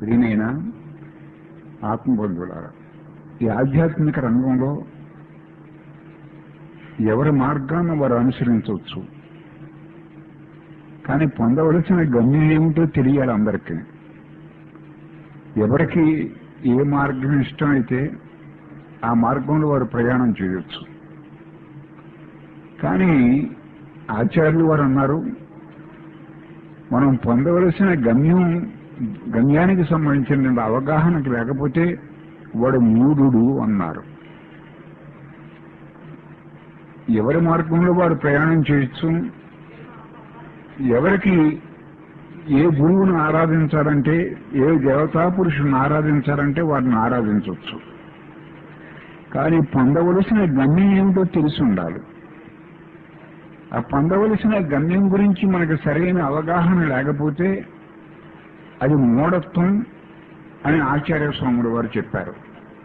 ప్రియమైన ఆత్మబంధువులారా ఈ ఆధ్యాత్మిక రంగంలో ఎవరి మార్గాన్ని వారు అనుసరించవచ్చు కానీ పొందవలసిన గమ్యం ఏమిటో తెలియాలి అందరికీ ఎవరికి ఏ మార్గం ఇష్టం అయితే ఆ మార్గంలో వారు ప్రయాణం చేయొచ్చు కానీ ఆచార్యులు వారు అన్నారు మనం పొందవలసిన గమ్యం గమ్యానికి సంబంధించిన అవగాహనకు లేకపోతే వాడు మూఢుడు అన్నారు ఎవరి మార్గంలో వాడు ప్రయాణం చేయొచ్చు ఎవరికి ఏ గురువును ఆరాధించాలంటే ఏ దేవతా పురుషుని ఆరాధించాలంటే వారిని ఆరాధించవచ్చు కానీ పొందవలసిన గమ్యం ఏమిటో తెలిసి ఉండాలి ఆ పొందవలసిన గమ్యం గురించి మనకు సరైన అవగాహన లేకపోతే అది మూఢత్వం అని ఆచార్య స్వాములు వారు చెప్పారు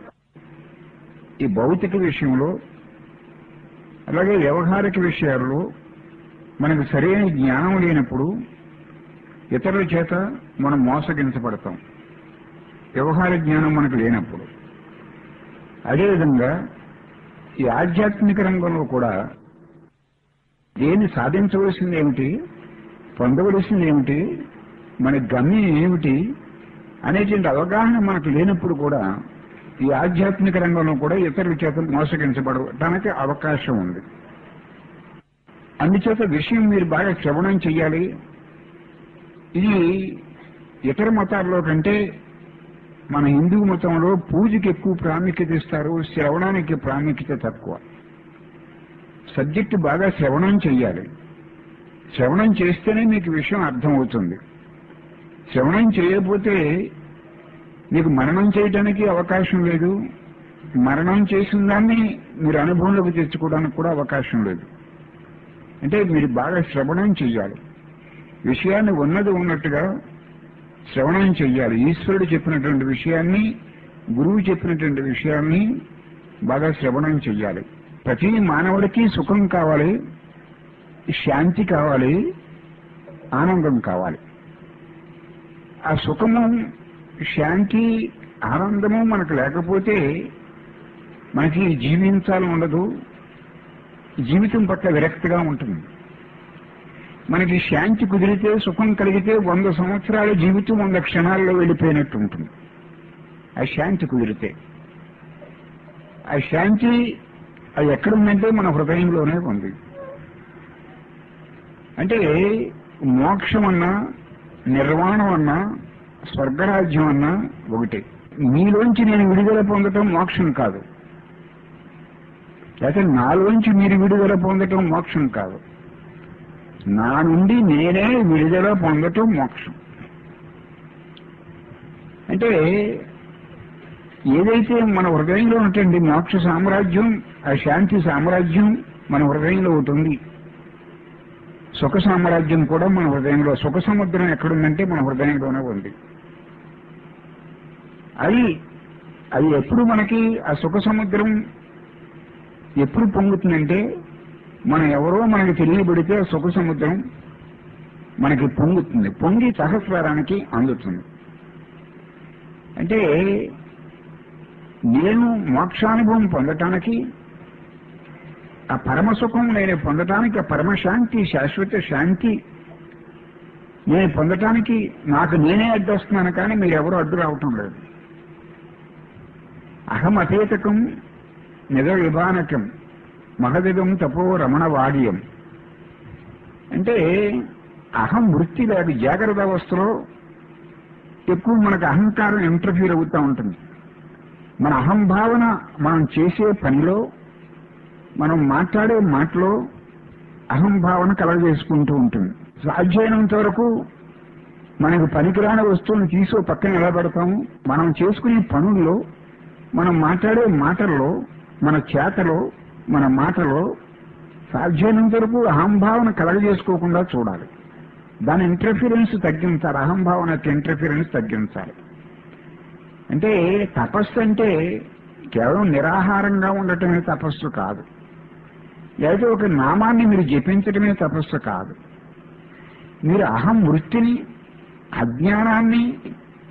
ఈ భౌతిక విషయంలో అలాగే వ్యవహారిక విషయాల్లో మనకు సరైన జ్ఞానం లేనప్పుడు ఇతరుల చేత మనం మోసగించబడతాం వ్యవహార జ్ఞానం మనకు లేనప్పుడు అదేవిధంగా ఈ ఆధ్యాత్మిక రంగంలో కూడా దేన్ని సాధించవలసింది ఏమిటి పొందవలసింది ఏమిటి మన గమ్యం ఏమిటి అనేటువంటి అవగాహన మనకు లేనప్పుడు కూడా ఈ ఆధ్యాత్మిక రంగంలో కూడా ఇతరుల చేత మోసగించబడటానికి అవకాశం ఉంది అందుచేత విషయం మీరు బాగా శ్రవణం చెయ్యాలి ఇది ఇతర మతాల్లో కంటే మన హిందూ మతంలో పూజకి ఎక్కువ ప్రాముఖ్యత ఇస్తారు శ్రవణానికి ప్రాముఖ్యత తక్కువ సబ్జెక్ట్ బాగా శ్రవణం చెయ్యాలి శ్రవణం చేస్తేనే మీకు విషయం అర్థమవుతుంది శ్రవణం చేయకపోతే మీకు మరణం చేయడానికి అవకాశం లేదు మరణం చేసిన దాన్ని మీరు అనుభవంలోకి తెచ్చుకోవడానికి కూడా అవకాశం లేదు అంటే మీరు బాగా శ్రవణం చెయ్యాలి విషయాన్ని ఉన్నది ఉన్నట్టుగా శ్రవణం చెయ్యాలి ఈశ్వరుడు చెప్పినటువంటి విషయాన్ని గురువు చెప్పినటువంటి విషయాన్ని బాగా శ్రవణం చెయ్యాలి ప్రతి మానవుడికి సుఖం కావాలి శాంతి కావాలి ఆనందం కావాలి ఆ సుఖము శాంతి ఆనందము మనకు లేకపోతే మనకి జీవించాలని ఉండదు జీవితం పట్ల విరక్తిగా ఉంటుంది మనకి శాంతి కుదిరితే సుఖం కలిగితే వంద సంవత్సరాల జీవితం వంద క్షణాల్లో వెళ్ళిపోయినట్టు ఉంటుంది ఆ శాంతి కుదిరితే ఆ శాంతి అది ఎక్కడుందంటే మన హృదయంలోనే ఉంది అంటే మోక్షం అన్నా నిర్వాణం అన్నా స్వర్గరాజ్యం అన్నా ఒకటే మీలోంచి నేను విడుదల పొందటం మోక్షం కాదు లేకపోతే నాలోంచి మీరు విడుదల పొందటం మోక్షం కాదు నా నుండి నేనే విడుదల పొందటం మోక్షం అంటే ఏదైతే మన హృదయంలో ఉంటుంది మోక్ష సామ్రాజ్యం ఆ శాంతి సామ్రాజ్యం మన హృదయంలో ఉంటుంది సుఖ సామ్రాజ్యం కూడా మన హృదయంలో సుఖ సముద్రం ఎక్కడుందంటే మన హృదయంలోనే ఉంది అది అది ఎప్పుడు మనకి ఆ సుఖ సముద్రం ఎప్పుడు పొంగుతుందంటే మనం ఎవరో మనకి తెలియబడితే ఆ సుఖ సముద్రం మనకి పొంగుతుంది పొంగి సహస్రారానికి అందుతుంది అంటే నేను మోక్షానుభవం పొందటానికి ఆ పరమ సుఖం నేను పొందటానికి ఆ పరమశాంతి శాశ్వత శాంతి నేను పొందటానికి నాకు నేనే అడ్డొస్తున్నాను కానీ మీరెవరూ అడ్డు రావటం లేదు అహం అతేతకం నిజ విభానకం మహదిగం తపో రమణ వాడ్యం అంటే అహం వృత్తి లేదు జాగ్రత్త అవస్థలో ఎక్కువ మనకు అహంకారం ఇంటర్ఫీర్ అవుతూ ఉంటుంది మన అహంభావన మనం చేసే పనిలో మనం మాట్లాడే మాటలో అహంభావన కలగజేసుకుంటూ ఉంటుంది సాధ్యమైనంత వరకు మనకు పనికిరాని వస్తువుని తీసో పక్కన నిలబెడతాము మనం చేసుకునే పనుల్లో మనం మాట్లాడే మాటల్లో మన చేతలో మన మాటలో సాధ్యమైనంత వరకు అహంభావన కలగజేసుకోకుండా చూడాలి దాని ఇంటర్ఫీరెన్స్ తగ్గించాలి అహంభావన ఇంటర్ఫీరెన్స్ తగ్గించాలి అంటే తపస్సు అంటే కేవలం నిరాహారంగా ఉండటమే తపస్సు కాదు లేదా ఒక నామాన్ని మీరు జపించడమే తపస్సు కాదు మీరు అహం వృత్తిని అజ్ఞానాన్ని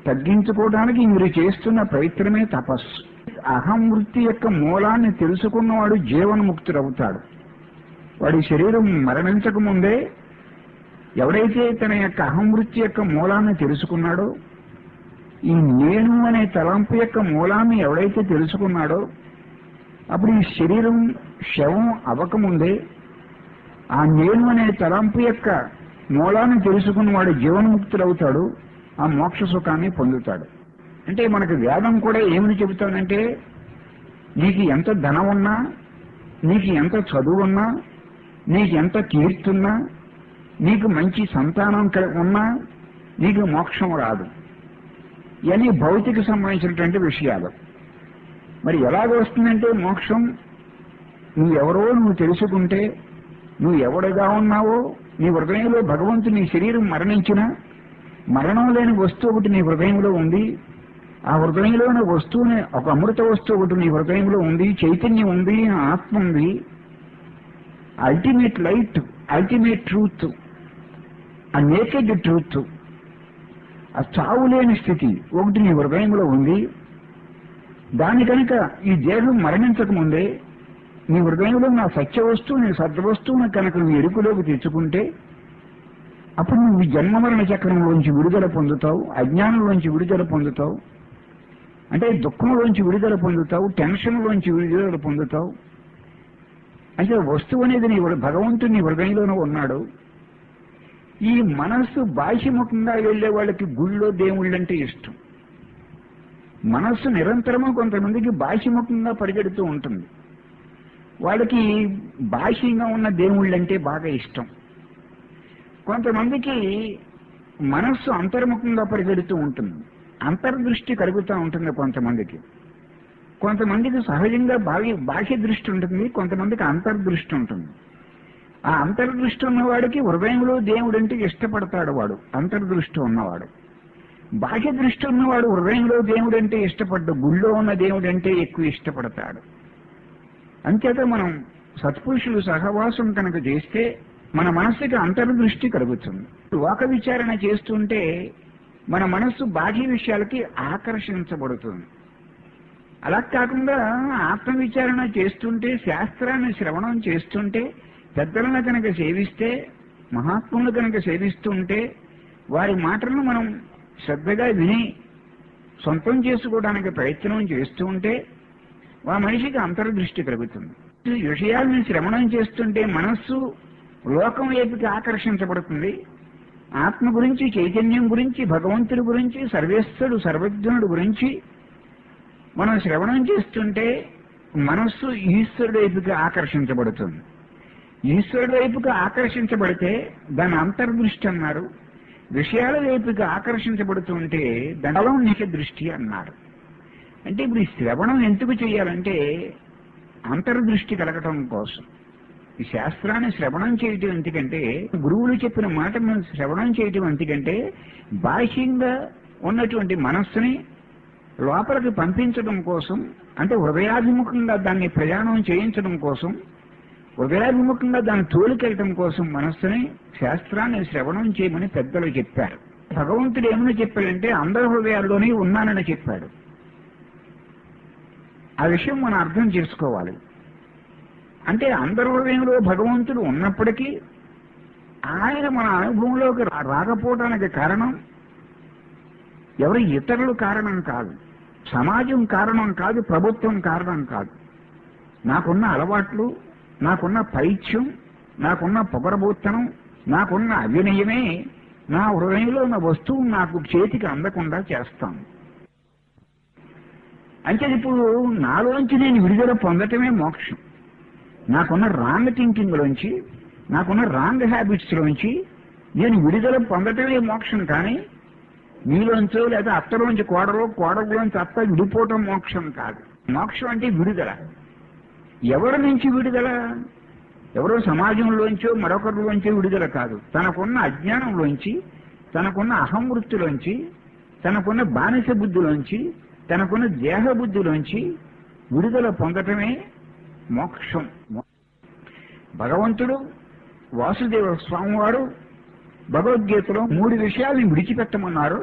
తగ్గించుకోవడానికి మీరు చేస్తున్న ప్రయత్నమే తపస్సు అహం వృత్తి యొక్క మూలాన్ని తెలుసుకున్నవాడు జీవన్ముక్తుడవుతాడు వాడి శరీరం మరణించక ముందే ఎవడైతే తన యొక్క అహం వృత్తి యొక్క మూలాన్ని తెలుసుకున్నాడో ఈ నేను అనే తలంపు యొక్క మూలాన్ని ఎవడైతే తెలుసుకున్నాడో అప్పుడు ఈ శరీరం శవం అవ్వకముందే ఆ నేను అనే తలంపు యొక్క మూలాన్ని తెలుసుకున్నవాడు జీవన్ముక్తుడవుతాడు ఆ మోక్ష సుఖాన్ని పొందుతాడు అంటే మనకు వేదం కూడా ఏమని చెబుతానంటే నీకు ఎంత ధనం ఉన్నా నీకు ఎంత చదువు ఉన్నా నీకు ఎంత కీర్తున్నా నీకు మంచి సంతానం క- ఉన్నా నీకు మోక్షం రాదు ఇవన్నీ భౌతిక సంబంధించినటువంటి విషయాలు మరి ఎలాగ వస్తుందంటే మోక్షం నువ్వెవరో నువ్వు తెలుసుకుంటే నువ్వు ఎవడుగా ఉన్నావో నీ హృదయంలో భగవంతుని నీ శరీరం మరణించినా మరణం లేని వస్తువు ఒకటి నీ హృదయంలో ఉంది ఆ హృదయంలోని వస్తువుని ఒక అమృత వస్తువు ఒకటి నీ హృదయంలో ఉంది చైతన్యం ఉంది ఆత్మ ఉంది అల్టిమేట్ లైట్ అల్టిమేట్ ట్రూత్ ఆ నేకెడ్ ట్రూత్ ఆ చావు లేని స్థితి ఒకటి నీ హృదయంలో ఉంది దాని కనుక ఈ దేహం మరణించక ముందే నీ హృదయంలో నా సత్య వస్తువు నీ సద్వస్తువుని కనుక నువ్వు ఎరుకులోకి తెచ్చుకుంటే అప్పుడు నువ్వు ఈ జన్మ మరణ చక్రంలోంచి విడుదల పొందుతావు అజ్ఞానంలోంచి విడుదల పొందుతావు అంటే దుఃఖంలోంచి విడుదల పొందుతావు టెన్షన్లోంచి విడుదల పొందుతావు అంటే వస్తువు అనేది నీ హృ- భగవంతుడు నీ హృదయంలోనే ఉన్నాడు ఈ మనస్సు బాహ్యముఖంగా వెళ్లే వాళ్ళకి గుళ్ళో దేవుళ్ళంటే ఇష్టం మనస్సు నిరంతరము కొంతమందికి బాహ్యముఖంగా పరిగెడుతూ ఉంటుంది వాళ్ళకి బాహ్యంగా ఉన్న దేవుళ్ళంటే బాగా ఇష్టం కొంతమందికి మనస్సు అంతర్ముఖంగా పరిగెడుతూ ఉంటుంది అంతర్దృష్టి కలుగుతూ ఉంటుంది కొంతమందికి కొంతమందికి సహజంగా బాహ్య బాహ్య దృష్టి ఉంటుంది కొంతమందికి అంతర్దృష్టి ఉంటుంది ఆ అంతర్దృష్టి ఉన్నవాడికి హృదయంలో దేవుడంటే ఇష్టపడతాడు వాడు అంతర్దృష్టి ఉన్నవాడు బాహ్య దృష్టి ఉన్నవాడు హృదయంలో దేవుడంటే ఇష్టపడ్డు గుళ్ళో ఉన్న దేవుడంటే ఎక్కువ ఇష్టపడతాడు అంచేత మనం సత్పురుషులు సహవాసం కనుక చేస్తే మన మనస్సుకి అంతర్దృష్టి కలుగుతుంది లోక విచారణ చేస్తుంటే మన మనస్సు బాహ్య విషయాలకి ఆకర్షించబడుతుంది అలా కాకుండా ఆత్మ విచారణ చేస్తుంటే శాస్త్రాన్ని శ్రవణం చేస్తుంటే పెద్దలను కనుక సేవిస్తే మహాత్ములను కనుక సేవిస్తుంటే వారి మాటలను మనం శ్రద్ధగా విని సొంతం చేసుకోవడానికి ప్రయత్నం చేస్తూ ఉంటే ఆ మనిషికి అంతర్దృష్టి కలుగుతుంది ఈ విషయాలను శ్రవణం చేస్తుంటే మనస్సు లోకం వైపుకి ఆకర్షించబడుతుంది ఆత్మ గురించి చైతన్యం గురించి భగవంతుడి గురించి సర్వేశ్వరుడు సర్వజ్ఞుడు గురించి మనం శ్రవణం చేస్తుంటే మనస్సు ఈశ్వరుడి వైపుకి ఆకర్షించబడుతుంది ఈశ్వరుడి వైపుకి ఆకర్షించబడితే దాని అంతర్దృష్టి అన్నారు విషయాల వైపుకి ఆకర్షించబడుతుంటే దండలం నిష దృష్టి అన్నారు అంటే ఇప్పుడు ఈ శ్రవణం ఎందుకు చేయాలంటే అంతర్దృష్టి కలగటం కోసం ఈ శాస్త్రాన్ని శ్రవణం చేయటం ఎందుకంటే గురువులు చెప్పిన మాట మనం శ్రవణం చేయటం ఎందుకంటే బాహ్యంగా ఉన్నటువంటి మనస్సుని లోపలికి పంపించడం కోసం అంటే హృదయాభిముఖంగా దాన్ని ప్రయాణం చేయించడం కోసం హృదయాభిముఖంగా దాన్ని తోలికెళ్ళటం కోసం మనస్సుని శాస్త్రాన్ని శ్రవణం చేయమని పెద్దలు చెప్పారు భగవంతుడు ఏమని చెప్పాడంటే అందరి హృదయాల్లోనే ఉన్నానని చెప్పాడు ఆ విషయం మనం అర్థం చేసుకోవాలి అంటే అందరి హృదయంలో భగవంతుడు ఉన్నప్పటికీ ఆయన మన అనుభవంలోకి రా- రాకపోవడానికి కారణం ఎవరు ఇతరులు కారణం కాదు సమాజం కారణం కాదు ప్రభుత్వం కారణం కాదు నాకున్న అలవాట్లు నాకున్న పైత్యం నాకున్న పొగరబోత్తనం నాకున్న అవినయమే నా హృదయంలో ఉన్న వస్తువు నాకు చేతికి అందకుండా చేస్తాను అంటే ఇప్పుడు నాలోంచి నేను విడుదల పొందటమే మోక్షం నాకున్న రాంగ్ థింకింగ్ లోంచి నాకున్న రాంగ్ హ్యాబిట్స్ లోంచి నేను విడుదల పొందటమే మోక్షం కానీ మీలోంచో లేదా అత్తలోంచి కోడలో కోడలోంచి అత్త విడిపోవటం మోక్షం కాదు మోక్షం అంటే విడుదల ఎవరి నుంచి విడుదల ఎవరో సమాజంలోంచో మరొకరిలోంచో విడుదల కాదు తనకున్న అజ్ఞానంలోంచి తనకున్న అహం వృత్తిలోంచి తనకున్న బానిస బుద్ధిలోంచి తనకున్న దేహ బుద్ధిలోంచి విడుదల పొందటమే మోక్షం భగవంతుడు వాసుదేవ స్వామివారు భగవద్గీతలో మూడు విషయాల్ని విడిచిపెట్టమన్నారు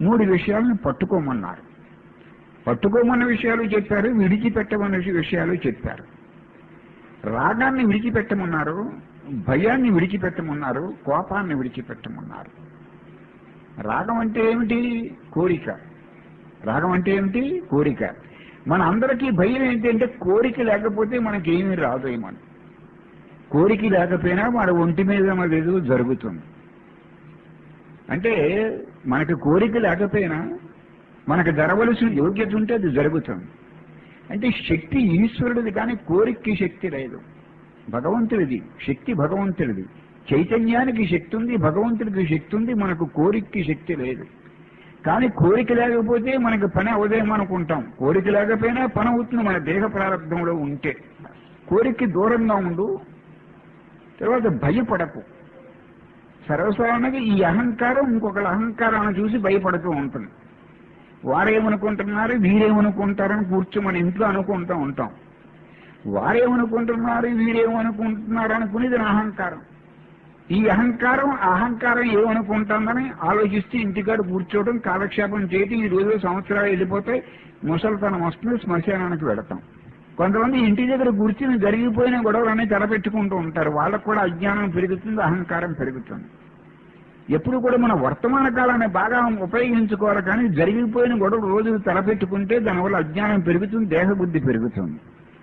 మూడు విషయాలను పట్టుకోమన్నారు పట్టుకోమన్న విషయాలు చెప్పారు విడిచిపెట్టమన్న విషయాలు చెప్పారు రాగాన్ని విడిచిపెట్టమన్నారు భయాన్ని విడిచిపెట్టమన్నారు కోపాన్ని విడిచిపెట్టమన్నారు రాగం అంటే ఏమిటి కోరిక రాగం అంటే ఏమిటి కోరిక మన అందరికీ భయం ఏంటంటే కోరిక లేకపోతే మనకేమీ రాదు ఏమని కోరిక లేకపోయినా మన ఒంటి మీద మనది ఏదో జరుగుతుంది అంటే మనకి కోరిక లేకపోయినా మనకు జరవలసిన యోగ్యత ఉంటే అది జరుగుతుంది అంటే శక్తి ఈశ్వరుడిది కానీ కోరికకి శక్తి లేదు భగవంతుడిది శక్తి భగవంతుడిది చైతన్యానికి శక్తి ఉంది భగవంతుడికి శక్తి ఉంది మనకు కోరికకి శక్తి లేదు కానీ కోరిక లేకపోతే మనకి పని అవదేమో అనుకుంటాం కోరిక లేకపోయినా పని అవుతుంది మన దేహ ప్రారంభంలో ఉంటే కోరికకి దూరంగా ఉండు తర్వాత భయపడకు సర్వసాధారణంగా ఈ అహంకారం ఇంకొకళ్ళ అహంకారాన్ని చూసి భయపడుతూ ఉంటుంది వారేమనుకుంటున్నారు వీరేమనుకుంటారని కూర్చోమని ఇంట్లో అనుకుంటూ ఉంటాం వారేమనుకుంటున్నారు వీరేమనుకుంటున్నారు అనుకునేది నా అహంకారం ఈ అహంకారం ఆ అహంకారం ఏమనుకుంటుందని ఆలోచిస్తే ఇంటికాడ కూర్చోవడం కాలక్షేపం చేయటం ఈ రోజు సంవత్సరాలు వెళ్ళిపోతే ముసలితనం వస్తుంది శ్మశానానికి వెళతాం కొంతమంది ఇంటి దగ్గర కూర్చుని జరిగిపోయిన గొడవలన్నీ తలపెట్టుకుంటూ ఉంటారు వాళ్ళకు కూడా అజ్ఞానం పెరుగుతుంది అహంకారం పెరుగుతుంది ఎప్పుడు కూడా మన వర్తమాన కాలాన్ని బాగా ఉపయోగించుకోవాలి కానీ జరిగిపోయిన గొడవ రోజులు తలపెట్టుకుంటే దానివల్ల అజ్ఞానం పెరుగుతుంది దేహబుద్ధి పెరుగుతుంది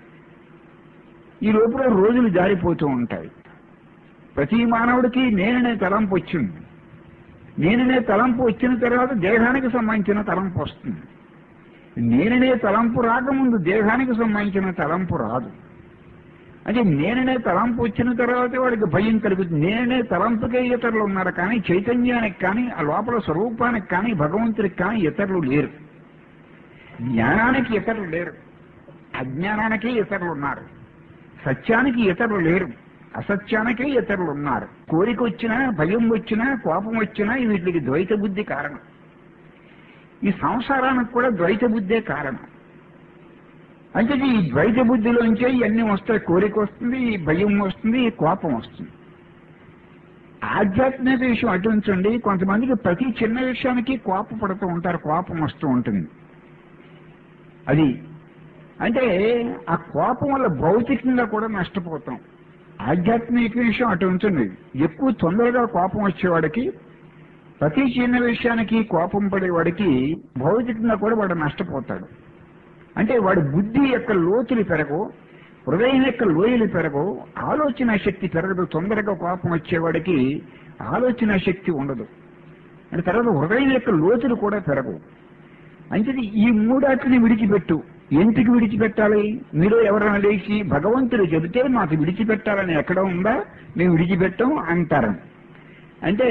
ఈ లోపల రోజులు జారిపోతూ ఉంటాయి ప్రతి మానవుడికి నేననే తలంపు వచ్చింది నేననే తలంపు వచ్చిన తర్వాత దేహానికి సంబంధించిన తలంపు వస్తుంది నేననే తలంపు రాకముందు దేహానికి సంబంధించిన తలంపు రాదు అంటే నేననే తలంపు వచ్చిన తర్వాత వాడికి భయం కలుగుతుంది నేననే తలంపుకే ఇతరులు ఉన్నారు కానీ చైతన్యానికి కానీ ఆ లోపల స్వరూపానికి కానీ భగవంతుడికి కానీ ఇతరులు లేరు జ్ఞానానికి ఇతరులు లేరు అజ్ఞానానికి ఇతరులు ఉన్నారు సత్యానికి ఇతరులు లేరు అసత్యానికే ఇతరులు ఉన్నారు కోరిక వచ్చినా భయం వచ్చినా కోపం వచ్చినా వీటికి ద్వైత బుద్ధి కారణం ఈ సంసారానికి కూడా ద్వైత బుద్ధే కారణం అంటే ఈ ద్వైత బుద్ధిలోంచే ఇవన్నీ వస్తాయి కోరిక వస్తుంది ఈ భయం వస్తుంది ఈ కోపం వస్తుంది ఆధ్యాత్మిక విషయం అటు ఉంచండి కొంతమందికి ప్రతి చిన్న విషయానికి కోప పడుతూ ఉంటారు కోపం వస్తూ ఉంటుంది అది అంటే ఆ కోపం వల్ల భౌతికంగా కూడా నష్టపోతాం ఆధ్యాత్మిక విషయం అటు ఉంచండి ఎక్కువ తొందరగా కోపం వచ్చేవాడికి ప్రతి చిన్న విషయానికి కోపం పడేవాడికి భౌతికంగా కూడా వాడు నష్టపోతాడు అంటే వాడి బుద్ధి యొక్క లోతులు పెరగవు హృదయం యొక్క లోయలు పెరగవు ఆలోచన శక్తి పెరగదు తొందరగా కోపం వచ్చేవాడికి ఆలోచన శక్తి ఉండదు అంటే తర్వాత హృదయం యొక్క లోతులు కూడా పెరగవు అంటే ఈ మూడాటిని విడిచిపెట్టు ఎందుకు విడిచిపెట్టాలి మీరు ఎవరైనా లేచి భగవంతుడు చెబితే మాకు విడిచిపెట్టాలని ఎక్కడ ఉందా మేము విడిచిపెట్టాం అంటారు అంటే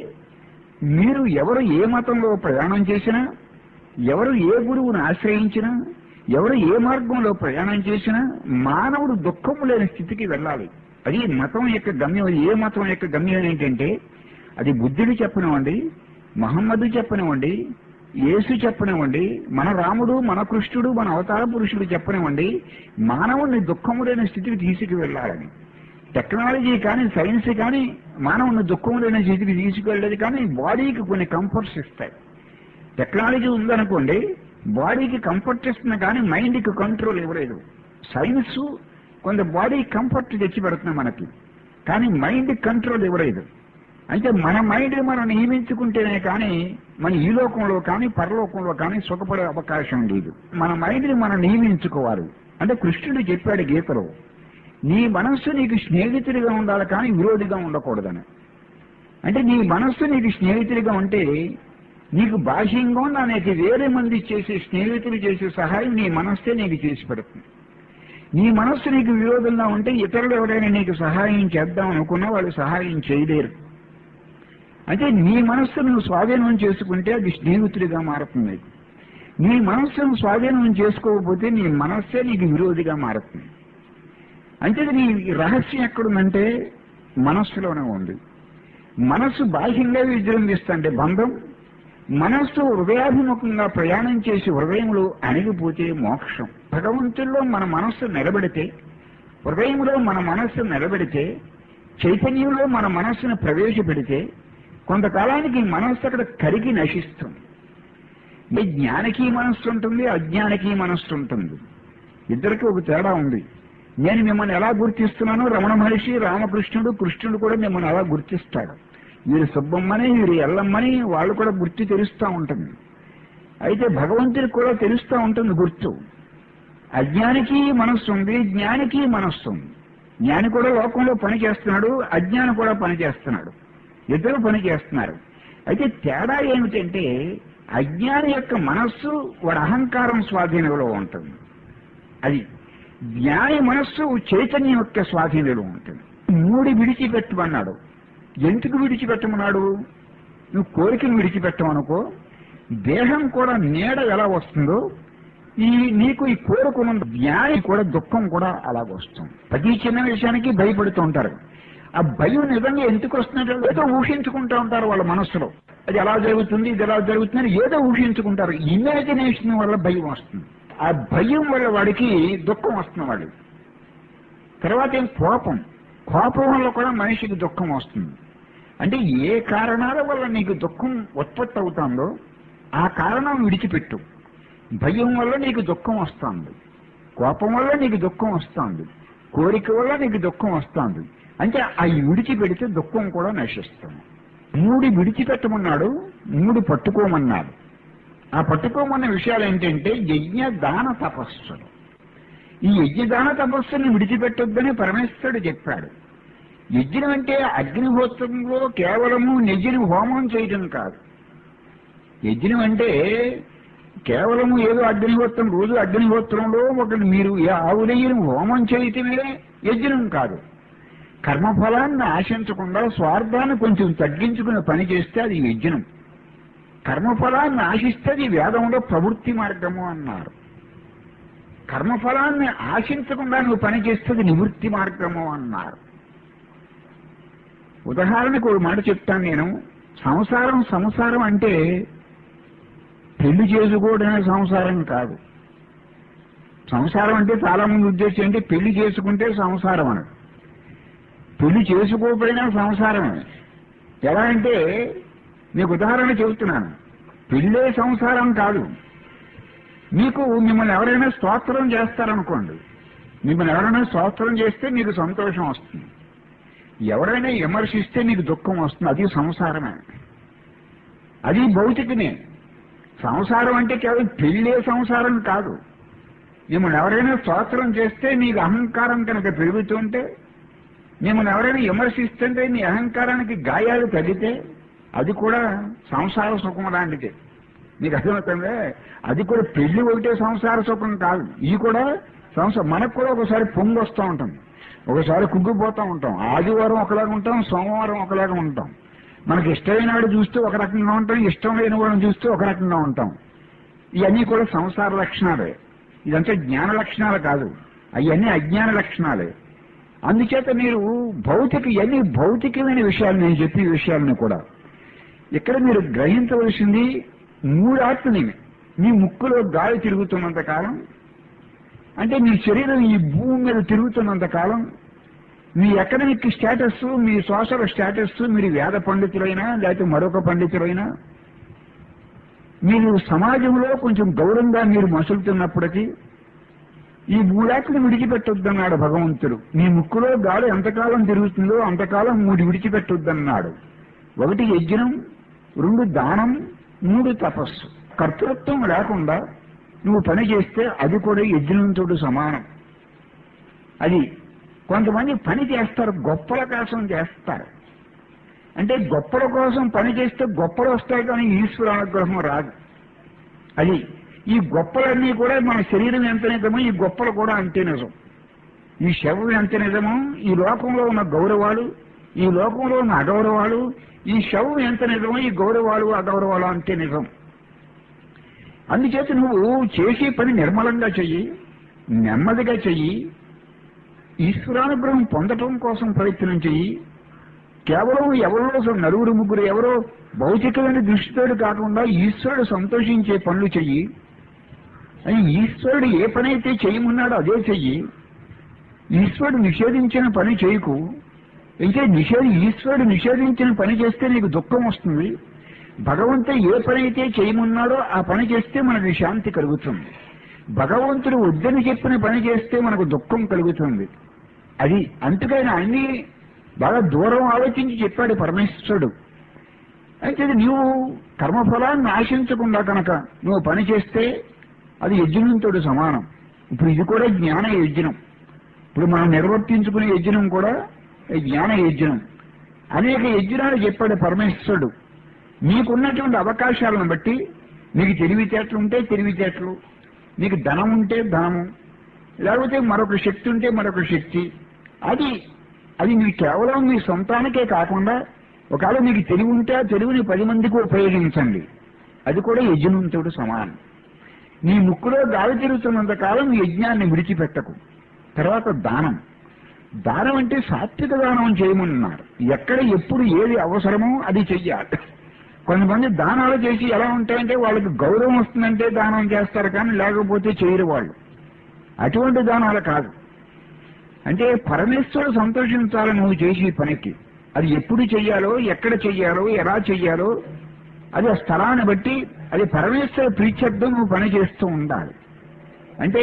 మీరు ఎవరు ఏ మతంలో ప్రయాణం చేసినా ఎవరు ఏ గురువును ఆశ్రయించినా ఎవరు ఏ మార్గంలో ప్రయాణం చేసినా మానవుడు దుఃఖము లేని స్థితికి వెళ్ళాలి అది మతం యొక్క గమ్యం ఏ మతం యొక్క గమ్యం ఏంటంటే అది బుద్ధుడు చెప్పనివ్వండి మహమ్మదు చెప్పనివ్వండి యేసు చెప్పనివ్వండి మన రాముడు మన కృష్ణుడు మన అవతార పురుషుడు చెప్పనివ్వండి మానవుడిని దుఃఖము లేని స్థితికి తీసుకు వెళ్ళాలని టెక్నాలజీ కానీ సైన్స్ కానీ మానవుని దుఃఖం లేని స్థితికి తీసుకువెళ్ళేది కానీ బాడీకి కొన్ని కంఫర్ట్స్ ఇస్తాయి టెక్నాలజీ ఉందనుకోండి బాడీకి కంఫర్ట్ ఇస్తుంది కానీ మైండ్కి కంట్రోల్ ఇవ్వలేదు సైన్స్ కొంత బాడీ కంఫర్ట్ తెచ్చి పెడుతుంది మనకి కానీ మైండ్ కంట్రోల్ ఇవ్వలేదు అంటే మన మైండ్ మనం నియమించుకుంటేనే కానీ మన ఈ లోకంలో కానీ పరలోకంలో కానీ సుఖపడే అవకాశం లేదు మన మైండ్ని మనం నియమించుకోవాలి అంటే కృష్ణుడు చెప్పాడు గీతలో నీ మనస్సు నీకు స్నేహితుడిగా ఉండాలి కానీ విరోధిగా ఉండకూడదని అంటే నీ మనస్సు నీకు స్నేహితుడిగా ఉంటే నీకు బాహ్యంగా ఉన్న అనేక వేరే మంది చేసే స్నేహితులు చేసే సహాయం నీ మనస్సే నీకు చేసి పెడుతుంది నీ మనస్సు నీకు విరోధంగా ఉంటే ఇతరులు ఎవరైనా నీకు సహాయం చేద్దాం అనుకున్నా వాళ్ళు సహాయం చేయలేరు అంటే నీ మనస్సు నువ్వు స్వాధీనం చేసుకుంటే అది స్నేహితుడిగా మారుతుంది నీ మనస్సును స్వాధీనం చేసుకోకపోతే నీ మనస్సే నీకు విరోధిగా మారుతుంది అంటే నీ రహస్యం ఎక్కడుందంటే మనస్సులోనే ఉంది మనస్సు బాహ్యంగా విజృంభిస్తుంటే బంధం మనస్సు హృదయాభిముఖంగా ప్రయాణం చేసి హృదయంలో అణిగిపోతే మోక్షం భగవంతుల్లో మన మనస్సు నిలబెడితే హృదయంలో మన మనస్సు నిలబెడితే చైతన్యంలో మన మనస్సును ప్రవేశపెడితే కొంతకాలానికి మనస్సు అక్కడ కరిగి నశిస్తుంది ఈ జ్ఞానికి మనస్సు ఉంటుంది అజ్ఞానికి మనస్సు ఉంటుంది ఇద్దరికి ఒక తేడా ఉంది నేను మిమ్మల్ని ఎలా గుర్తిస్తున్నానో రమణ మహర్షి రామకృష్ణుడు కృష్ణుడు కూడా మిమ్మల్ని అలా గుర్తిస్తాడు వీరు సుబ్బమ్మని వీరు ఎల్లమ్మని వాళ్ళు కూడా గుర్తు తెలుస్తూ ఉంటుంది అయితే భగవంతుడికి కూడా తెలుస్తూ ఉంటుంది గుర్తు అజ్ఞానికి మనస్సు ఉంది జ్ఞానికి మనస్సు ఉంది జ్ఞాని కూడా లోకంలో పని చేస్తున్నాడు అజ్ఞాని కూడా పని చేస్తున్నాడు ఇద్దరు పని చేస్తున్నారు అయితే తేడా ఏమిటంటే అజ్ఞాని యొక్క మనస్సు వాడి అహంకారం స్వాధీనంలో ఉంటుంది అది జ్ఞాని మనస్సు చైతన్యం యొక్క స్వాధీనంలో ఉంటుంది మూడి విడిచిపెట్టమన్నాడు ఎందుకు విడిచిపెట్టమన్నాడు నువ్వు కోరికను విడిచిపెట్టమనుకో దేహం కూడా నీడ ఎలా వస్తుందో ఈ నీకు ఈ కోరుకున్న జ్ఞాని కూడా దుఃఖం కూడా అలాగ వస్తుంది ప్రతి చిన్న విషయానికి భయపడుతూ ఉంటారు ఆ భయం నిజంగా ఎందుకు వస్తున్నట్టు ఏదో ఊహించుకుంటూ ఉంటారు వాళ్ళ మనస్సులో అది ఎలా జరుగుతుంది ఇది ఎలా జరుగుతుంది అని ఏదో ఊహించుకుంటారు ఇమాజినేషన్ వల్ల భయం వస్తుంది ఆ భయం వల్ల వాడికి దుఃఖం వస్తుంది వాడు తర్వాత ఏం కోపం కోపం వల్ల కూడా మనిషికి దుఃఖం వస్తుంది అంటే ఏ కారణాల వల్ల నీకు దుఃఖం ఉత్పత్తి అవుతుందో ఆ కారణం విడిచిపెట్టు భయం వల్ల నీకు దుఃఖం వస్తుంది కోపం వల్ల నీకు దుఃఖం వస్తుంది కోరిక వల్ల నీకు దుఃఖం వస్తుంది అంటే అవి విడిచిపెడితే దుఃఖం కూడా నశిస్తుంది మూడు విడిచిపెట్టమన్నాడు మూడు పట్టుకోమన్నాడు ఆ పట్టుకోమన్న విషయాలు ఏంటంటే యజ్ఞ దాన తపస్సులు ఈ యజ్ఞదాన తపస్సుని విడిచిపెట్టొద్దని పరమేశ్వరుడు చెప్పాడు యజ్ఞం అంటే అగ్నిహోత్రంలో కేవలము నెజ్జిని హోమం చేయడం కాదు యజ్ఞం అంటే కేవలము ఏదో అగ్నిహోత్రం రోజు అగ్నిహోత్రంలో ఒక మీరు ఆవులయ్యను హోమం చేయటమే యజ్ఞం కాదు కర్మఫలాన్ని ఆశించకుండా స్వార్థాన్ని కొంచెం తగ్గించుకుని పని చేస్తే అది యజ్ఞం కర్మఫలాన్ని ఆశిస్తే అది వేదంలో ప్రవృత్తి మార్గము అన్నారు కర్మఫలాన్ని ఆశించకుండా నువ్వు పని చేస్తే అది నివృత్తి మార్గము అన్నారు ఉదాహరణకు ఒక మాట చెప్తాను నేను సంసారం సంసారం అంటే పెళ్లి చేసుకోవడమే సంసారం కాదు సంసారం అంటే చాలా మంది ఉద్దేశం అంటే పెళ్లి చేసుకుంటే సంసారం అని పెళ్లి చేసుకోకపోయినా సంసారమే ఎలా అంటే మీకు ఉదాహరణ చెబుతున్నాను పెళ్ళే సంసారం కాదు మీకు మిమ్మల్ని ఎవరైనా స్తోత్రం చేస్తారనుకోండి మిమ్మల్ని ఎవరైనా స్తోత్రం చేస్తే మీకు సంతోషం వస్తుంది ఎవరైనా విమర్శిస్తే మీకు దుఃఖం వస్తుంది అది సంసారమే అది భౌతికమే సంసారం అంటే కేవలం పెళ్ళే సంసారం కాదు మిమ్మల్ని ఎవరైనా స్తోత్రం చేస్తే మీకు అహంకారం కనుక పెరుగుతుంటే మిమ్మల్ని ఎవరైనా విమర్శిస్తుంటే మీ అహంకారానికి గాయాలు తగ్గితే అది కూడా సంసార సుఖం లాంటిదే మీకు అర్థమవుతుందే అది కూడా పెళ్లి ఒకటే సంసార సుఖం కాదు ఈ కూడా సంసారం మనకు కూడా ఒకసారి పొంగు వస్తూ ఉంటుంది ఒకసారి కుగ్గిపోతూ ఉంటాం ఆదివారం ఒకలాగా ఉంటాం సోమవారం ఒకలాగా ఉంటాం మనకి ఇష్టమైన వాడు చూస్తూ ఒక రకంగా ఉంటాం ఇష్టం లేని వాడిని చూస్తూ ఒక రకంగా ఉంటాం ఇవన్నీ కూడా సంసార లక్షణాలే ఇదంతా జ్ఞాన లక్షణాలు కాదు అవన్నీ అజ్ఞాన లక్షణాలే అందుచేత మీరు భౌతిక ఇవన్నీ భౌతికమైన విషయాలు నేను చెప్పే విషయాలను కూడా ఇక్కడ మీరు గ్రహించవలసింది మూడాత్మని మీ ముక్కులో గాలి తిరుగుతున్నంత కాలం అంటే మీ శరీరం ఈ భూమి మీద తిరుగుతున్నంత కాలం మీ ఎకడమిక్ స్టేటస్ మీ సోషల్ స్టేటస్ మీరు వేద పండితులైనా లేకపోతే మరొక పండితులైనా మీరు సమాజంలో కొంచెం గౌరవంగా మీరు మసులుతున్నప్పటికీ ఈ మూడాట్లు విడిచిపెట్టొద్దన్నాడు భగవంతుడు మీ ముక్కులో గాలి ఎంతకాలం తిరుగుతుందో అంతకాలం మూడు విడిచిపెట్టొద్దన్నాడు ఒకటి యజ్ఞం రెండు దానం మూడు తపస్సు కర్తృత్వం లేకుండా నువ్వు పని చేస్తే అది కూడా యజ్ఞంతో సమానం అది కొంతమంది పని చేస్తారు గొప్పల కోసం చేస్తారు అంటే గొప్పల కోసం పని చేస్తే గొప్పలు వస్తాయి కానీ ఈశ్వర అనుగ్రహం రాదు అది ఈ గొప్పలన్నీ కూడా మన శరీరం ఎంత నిజమో ఈ గొప్పలు కూడా అంతే నిజం ఈ శవం ఎంత నిజమో ఈ లోకంలో ఉన్న గౌరవాలు ఈ లోకంలో ఉన్న అగౌరవాలు ఈ శవం ఎంత నిజమో ఈ గౌరవాలు అగౌరవాలు అంతే నిజం అందుచేత నువ్వు చేసే పని నిర్మలంగా చెయ్యి నెమ్మదిగా చెయ్యి ఈశ్వరానుగ్రహం పొందటం కోసం ప్రయత్నం చెయ్యి కేవలం ఎవరో నలుగురు ముగ్గురు ఎవరో భౌతికమైన దృష్టితోడు కాకుండా ఈశ్వరుడు సంతోషించే పనులు చెయ్యి అని ఈశ్వరుడు ఏ పని అయితే చేయమన్నాడో అదే చెయ్యి ఈశ్వరుడు నిషేధించిన పని చేయకు అయితే నిషేధ ఈశ్వరుడు నిషేధించిన పని చేస్తే నీకు దుఃఖం వస్తుంది భగవంతుడు ఏ పని అయితే చేయమన్నాడో ఆ పని చేస్తే మనకు శాంతి కలుగుతుంది భగవంతుడు వద్దని చెప్పిన పని చేస్తే మనకు దుఃఖం కలుగుతుంది అది అందుకని అన్ని బాగా దూరం ఆలోచించి చెప్పాడు పరమేశ్వరుడు అయితే నువ్వు కర్మఫలాన్ని ఆశించకుండా కనుక నువ్వు పని చేస్తే అది యజ్ఞంతో సమానం ఇప్పుడు ఇది కూడా జ్ఞాన యజ్ఞం ఇప్పుడు మనం నిర్వర్తించుకునే యజ్ఞం కూడా ఈ జ్ఞాన యజ్ఞం అనేక యజ్ఞాలు చెప్పాడు పరమేశ్వరుడు నీకున్నటువంటి అవకాశాలను బట్టి నీకు తెలివితేటలు ఉంటే తెలివితేటలు నీకు ధనం ఉంటే ధనము లేకపోతే మరొక శక్తి ఉంటే మరొక శక్తి అది అది నీ కేవలం మీ సొంతానికే కాకుండా ఒకవేళ మీకు తెలివి ఉంటే ఆ తెలివిని పది మందికి ఉపయోగించండి అది కూడా యజ్ఞంతో సమానం నీ ముక్కులో గాలి తిరుగుతున్నంత కాలం నీ యజ్ఞాన్ని విడిచిపెట్టకు తర్వాత దానం దానం అంటే సాత్విక దానం చేయమన్నారు ఎక్కడ ఎప్పుడు ఏది అవసరమో అది చెయ్యాలి కొంతమంది దానాలు చేసి ఎలా ఉంటాయంటే వాళ్ళకి గౌరవం వస్తుందంటే దానం చేస్తారు కానీ లేకపోతే చేయరు వాళ్ళు అటువంటి దానాలు కాదు అంటే పరమేశ్వరుడు సంతోషించాలి నువ్వు చేసి ఈ పనికి అది ఎప్పుడు చెయ్యాలో ఎక్కడ చెయ్యాలో ఎలా చెయ్యాలో అది ఆ స్థలాన్ని బట్టి అది పరమేశ్వర ప్రీత్యర్థం నువ్వు పని చేస్తూ ఉండాలి అంటే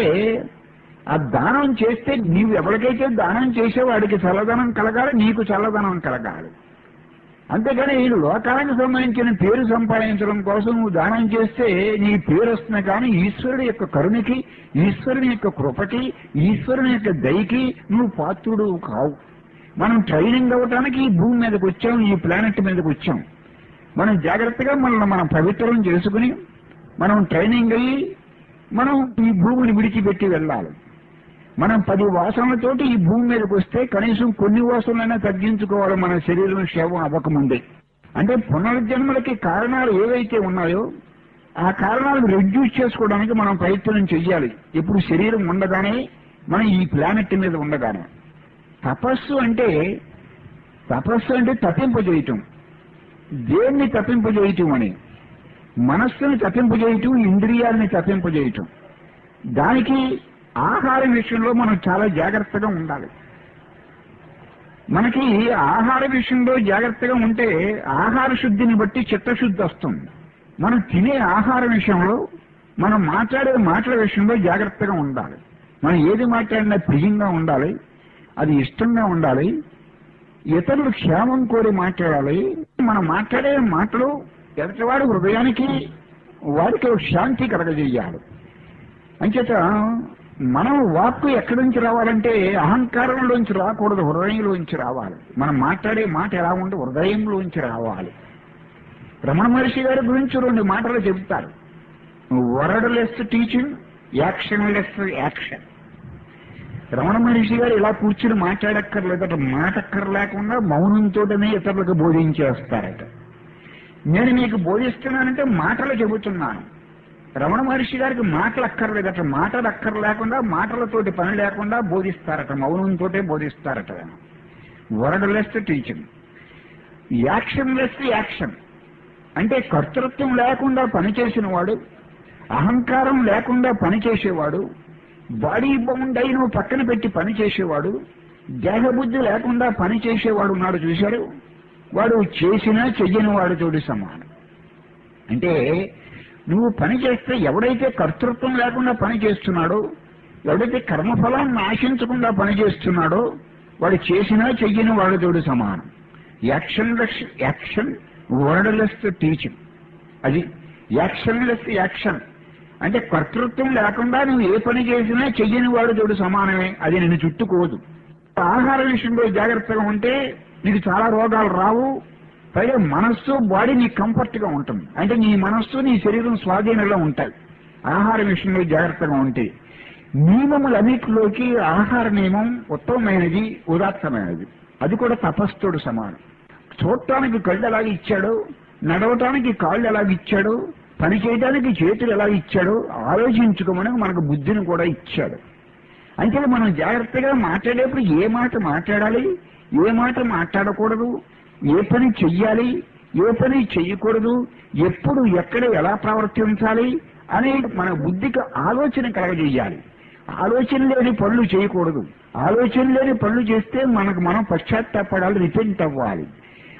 ఆ దానం చేస్తే నీవు ఎవరికైతే దానం చేసే వాడికి చల్లదనం కలగాలి నీకు చల్లదనం కలగాలి అంతేగాని ఈ లోకానికి సంబంధించిన పేరు సంపాదించడం కోసం నువ్వు దానం చేస్తే నీ పేరు వస్తుంది కానీ ఈశ్వరుడి యొక్క కరుణకి ఈశ్వరుని యొక్క కృపకి ఈశ్వరుని యొక్క దయకి నువ్వు పాత్రుడు కావు మనం ట్రైనింగ్ అవ్వటానికి ఈ భూమి మీదకి వచ్చాం ఈ ప్లానెట్ మీదకి వచ్చాం మనం జాగ్రత్తగా మనల్ని మనం పవిత్రం చేసుకుని మనం ట్రైనింగ్ అయ్యి మనం ఈ భూమిని విడిచిపెట్టి వెళ్ళాలి మనం పది వాసనలతోటి ఈ భూమి మీదకి వస్తే కనీసం కొన్ని వాసనలైనా తగ్గించుకోవాలి మన శరీరం క్షేమం అవ్వకముందే అంటే పునర్జన్మలకి కారణాలు ఏవైతే ఉన్నాయో ఆ కారణాలను రెడ్యూస్ చేసుకోవడానికి మనం ప్రయత్నం చెయ్యాలి ఇప్పుడు శరీరం ఉండగానే మనం ఈ ప్లానెట్ మీద ఉండగానే తపస్సు అంటే తపస్సు అంటే తప్పింపజేయటం దేన్ని తప్పింపజేయటం అని మనస్సుని తప్పింపజేయటం ఇంద్రియాలని తప్పింపజేయటం దానికి ఆహారం విషయంలో మనం చాలా జాగ్రత్తగా ఉండాలి మనకి ఆహార విషయంలో జాగ్రత్తగా ఉంటే ఆహార శుద్ధిని బట్టి చిత్తశుద్ధి వస్తుంది మనం తినే ఆహార విషయంలో మనం మాట్లాడే మాటల విషయంలో జాగ్రత్తగా ఉండాలి మనం ఏది మాట్లాడినా ప్రియంగా ఉండాలి అది ఇష్టంగా ఉండాలి ఇతరులు క్షేమం కోరి మాట్లాడాలి మనం మాట్లాడే మాటలు ఎదుటివాడి హృదయానికి వాడికి ఒక శాంతి కలగజేయాలి అంచేత మనం వాక్కు ఎక్కడి నుంచి రావాలంటే అహంకారంలోంచి రాకూడదు హృదయంలోంచి రావాలి మనం మాట్లాడే మాట ఎలా ఉంటే హృదయంలోంచి రావాలి రమణ మహర్షి గారి గురించి రెండు మాటలు చెబుతారు word less teaching action less action Ramana Maharshi garu ఇలా కూర్చుని మాట్లాడక్కర్లేదట మాటక్కర్లేకుండా మౌనంతోటనే ఇతరులకు బోధించేస్తారట నేను మీకు బోధిస్తున్నానంటే మాటలు చెబుతున్నాను రమణ మహర్షి గారికి మాటలు అక్కర్లేదట మాటలు అక్కర్లేకుండా మాటలతోటి పని లేకుండా బోధిస్తారట మౌనంతోటే బోధిస్తారట word less teaching action less action అంటే కర్తృత్వం లేకుండా పనిచేసిన వాడు అహంకారం లేకుండా పనిచేసేవాడు బాడీ బౌండ్ అయి నువ్వు పక్కన పెట్టి పని చేసేవాడు దేహబుద్ధి లేకుండా పని చేసేవాడు ఉన్నాడు చూశారు వాడు చేసినా చెయ్యని వాడితోటి సమానం అంటే నువ్వు పని చేస్తే ఎవడైతే కర్తృత్వం లేకుండా పని చేస్తున్నాడో ఎవడైతే కర్మఫలాన్ని ఆశించకుండా పని చేస్తున్నాడో వాడు చేసినా చెయ్యని వాడితోటి సమానం action less action word less teaching అది యాక్షన్ లెస్ యాక్షన్ అంటే కర్తృత్వం లేకుండా నువ్వు ఏ పని చేసినా చెయ్యని వాడితోటి సమానమే అది నిన్ను చుట్టుకోదు ఆహార విషయంలో జాగ్రత్తగా ఉంటే నీకు చాలా రోగాలు రావు పైగా మనస్సు బాడీ నీకు కంఫర్ట్ గా ఉంటుంది అంటే నీ మనస్సు నీ శరీరం స్వాధీనంలో ఉంటాయి ఆహార విషయంలో జాగ్రత్తగా ఉంటే నియమములన్నిటిలోకి ఆహార నియమం ఉత్తమమైనది ఉదాత్తమైనది అది కూడా తపస్సుతోడు సమానం చూడటానికి కళ్ళు ఎలాగ ఇచ్చాడో నడవటానికి కాళ్ళు ఎలాగ ఇచ్చాడో పని చేయడానికి చేతులు ఎలా ఇచ్చాడో ఆలోచించుకోమని మనకు బుద్ధిని కూడా ఇచ్చాడు అంటే మనం జాగ్రత్తగా మాట్లాడేప్పుడు ఏ మాట మాట్లాడాలి ఏ మాట మాట్లాడకూడదు ఏ పని చెయ్యాలి ఏ పని చెయ్యకూడదు ఎప్పుడు ఎక్కడ ఎలా ప్రవర్తించాలి అనే మన బుద్ధికి ఆలోచన కలగజేయాలి ఆలోచన లేని పనులు చేయకూడదు ఆలోచన లేని పనులు చేస్తే మనకు మనం పశ్చాత్తాపడాలి రిపెంట్ అవ్వాలి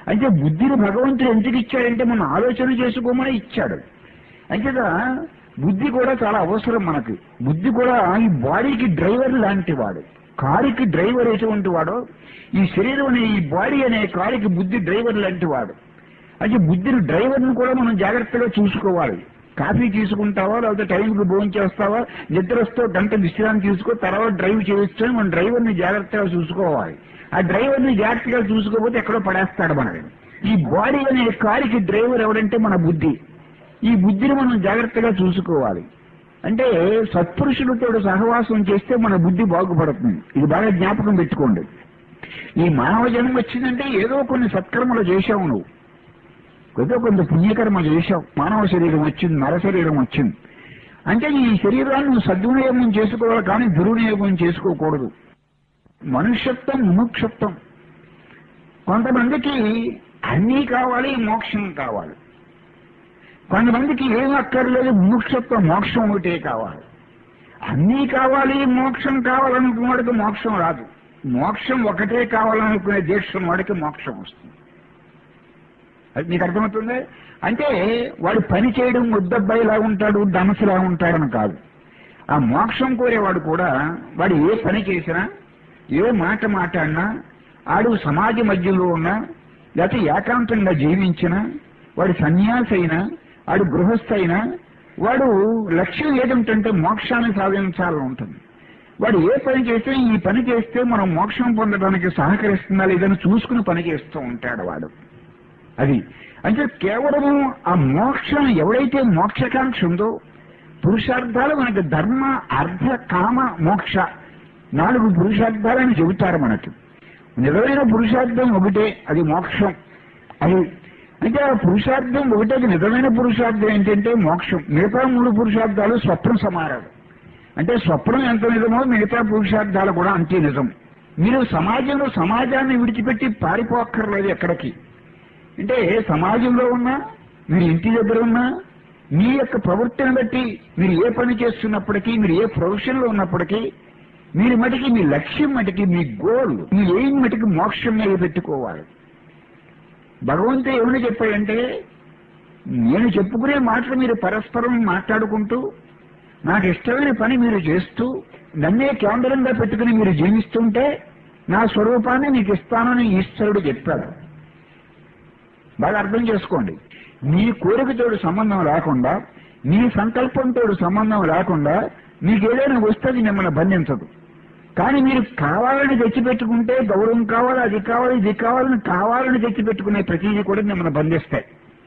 అయితే బుద్ధిని భగవంతుడు ఎందుకు ఇచ్చాడంటే మనం ఆలోచన చేసుకోమని ఇచ్చాడు అంచేత బుద్ధి కూడా చాలా అవసరం మనకి బుద్ధి కూడా ఈ బాడీకి డ్రైవర్ లాంటి వాడు కారుకి డ్రైవర్ ఎటువంటి వాడో ఈ శరీరం అనే ఈ బాడీ అనే కారుకి బుద్ధి డ్రైవర్ లాంటి వాడు అంటే బుద్ధిని డ్రైవర్ని కూడా మనం జాగ్రత్తగా చూసుకోవాలి కాఫీ తీసుకుంటావా లేకపోతే టైంకి భోజనం చేస్తావా నిద్ర వస్తే గంట విశ్రాంతి తీసుకో తర్వాత డ్రైవ్ చేయొచ్చు అని మన డ్రైవర్ని జాగ్రత్తగా చూసుకోవాలి ఆ డ్రైవర్ని జాగ్రత్తగా చూసుకోకపోతే ఎక్కడో పడేస్తాడు మనకి ఈ బాడీ అనే కారుకి డ్రైవర్ ఎవడంటే మన బుద్ధి ఈ బుద్ధిని మనం జాగ్రత్తగా చూసుకోవాలి అంటే సత్పురుషులతో సహవాసం చేస్తే మన బుద్ధి బాగుపడుతుంది ఇది బాగా జ్ఞాపకం పెట్టుకోండి ఈ మానవ జన్మ వచ్చిందంటే ఏదో కొన్ని సత్కర్మలు చేశావు నువ్వు ఏదో కొంత పుణ్యకర్మ చేశావు మానవ శరీరం వచ్చింది నర శరీరం వచ్చింది అంటే ఈ శరీరాన్ని నువ్వు సద్వినియోగం చేసుకోవాలి కానీ దుర్వినియోగం చేసుకోకూడదు మనుష్యత్వం ముముక్షత్వం కొంతమందికి అన్నీ కావాలి మోక్షం కావాలి కొంతమందికి ఏం అక్కర్లేదు ముముక్షత్వం మోక్షం ఒకటే కావాలి అన్నీ కావాలి మోక్షం కావాలనుకున్న వాడికి మోక్షం రాదు మోక్షం ఒకటే కావాలనుకునే దీక్ష వాడికి మోక్షం వస్తుంది అది మీకు అర్థమవుతుంది అంటే వాడు పని చేయడం ముద్దబ్బాయిలా ఉంటాడు డమసులా ఉంటాడని కాదు ఆ మోక్షం కోరేవాడు కూడా వాడు ఏ పని చేసినా ఏ మాట మాట్లాడినా ఆడు సమాజ మధ్యలో ఉన్నా లేకపోతే ఏకాంతంగా జీవించినా వాడు సన్యాసి అయినా వాడు గృహస్థ అయినా వాడు లక్ష్యం ఏదంటే మోక్షాన్ని సాధించాలని ఉంటుంది వాడు ఏ పని చేస్తే ఈ పని చేస్తే మనం మోక్షం పొందడానికి సహకరిస్తుందా లేదని చూసుకుని పని చేస్తూ ఉంటాడు వాడు అది అంటే కేవలము ఆ మోక్షం ఎవడైతే మోక్షకాంక్ష ఉందో పురుషార్థాలు మనకి ధర్మ అర్థ కామ మోక్ష నాలుగు పురుషార్థాలని చెబుతారు మనకి నిజమైన పురుషార్థం ఒకటే అది మోక్షం అది అంటే ఆ పురుషార్థం ఒకటే అది నిజమైన పురుషార్థం ఏంటంటే మోక్షం మిగతా మూడు పురుషార్థాలు స్వప్న సమారాలు అంటే స్వప్నం ఎంత నిజమో మిగతా పురుషార్థాలు కూడా అంతే నిజం మీరు సమాజంలో సమాజాన్ని విడిచిపెట్టి పారిపోక్కర్లేదు ఎక్కడికి అంటే సమాజంలో ఉన్నా మీరు ఇంటి దగ్గర ఉన్నా మీ యొక్క ప్రవృత్తిని బట్టి మీరు ఏ పని చేస్తున్నప్పటికీ మీరు ఏ ప్రొఫెషన్లో ఉన్నప్పటికీ మీరు మటుకి మీ లక్ష్యం మటుకి మీ గోల్ మీ ఏం మటుకి మోక్షం మీద పెట్టుకోవాలి భగవంతుడు ఏమని చెప్పాడంటే నేను చెప్పుకునే మాటలు మీరు పరస్పరం మాట్లాడుకుంటూ నాకు ఇష్టమైన పని మీరు చేస్తూ నన్నే కేంద్రంగా పెట్టుకుని మీరు జీవిస్తుంటే నా స్వరూపాన్ని మీకు ఇస్తానని ఈశ్వరుడు చెప్పాడు బాగా అర్థం చేసుకోండి మీ కోరికతోడు సంబంధం లేకుండా మీ సంకల్పంతో సంబంధం లేకుండా మీకు ఏదైనా వస్తుంది మిమ్మల్ని బంధించదు కానీ మీరు కావాలని తెచ్చిపెట్టుకుంటే గౌరవం కావాలి అది కావాలి ఇది కావాలని కావాలని తెచ్చిపెట్టుకునే ప్రతిదీ కూడా మిమ్మల్ని బంధిస్తాయి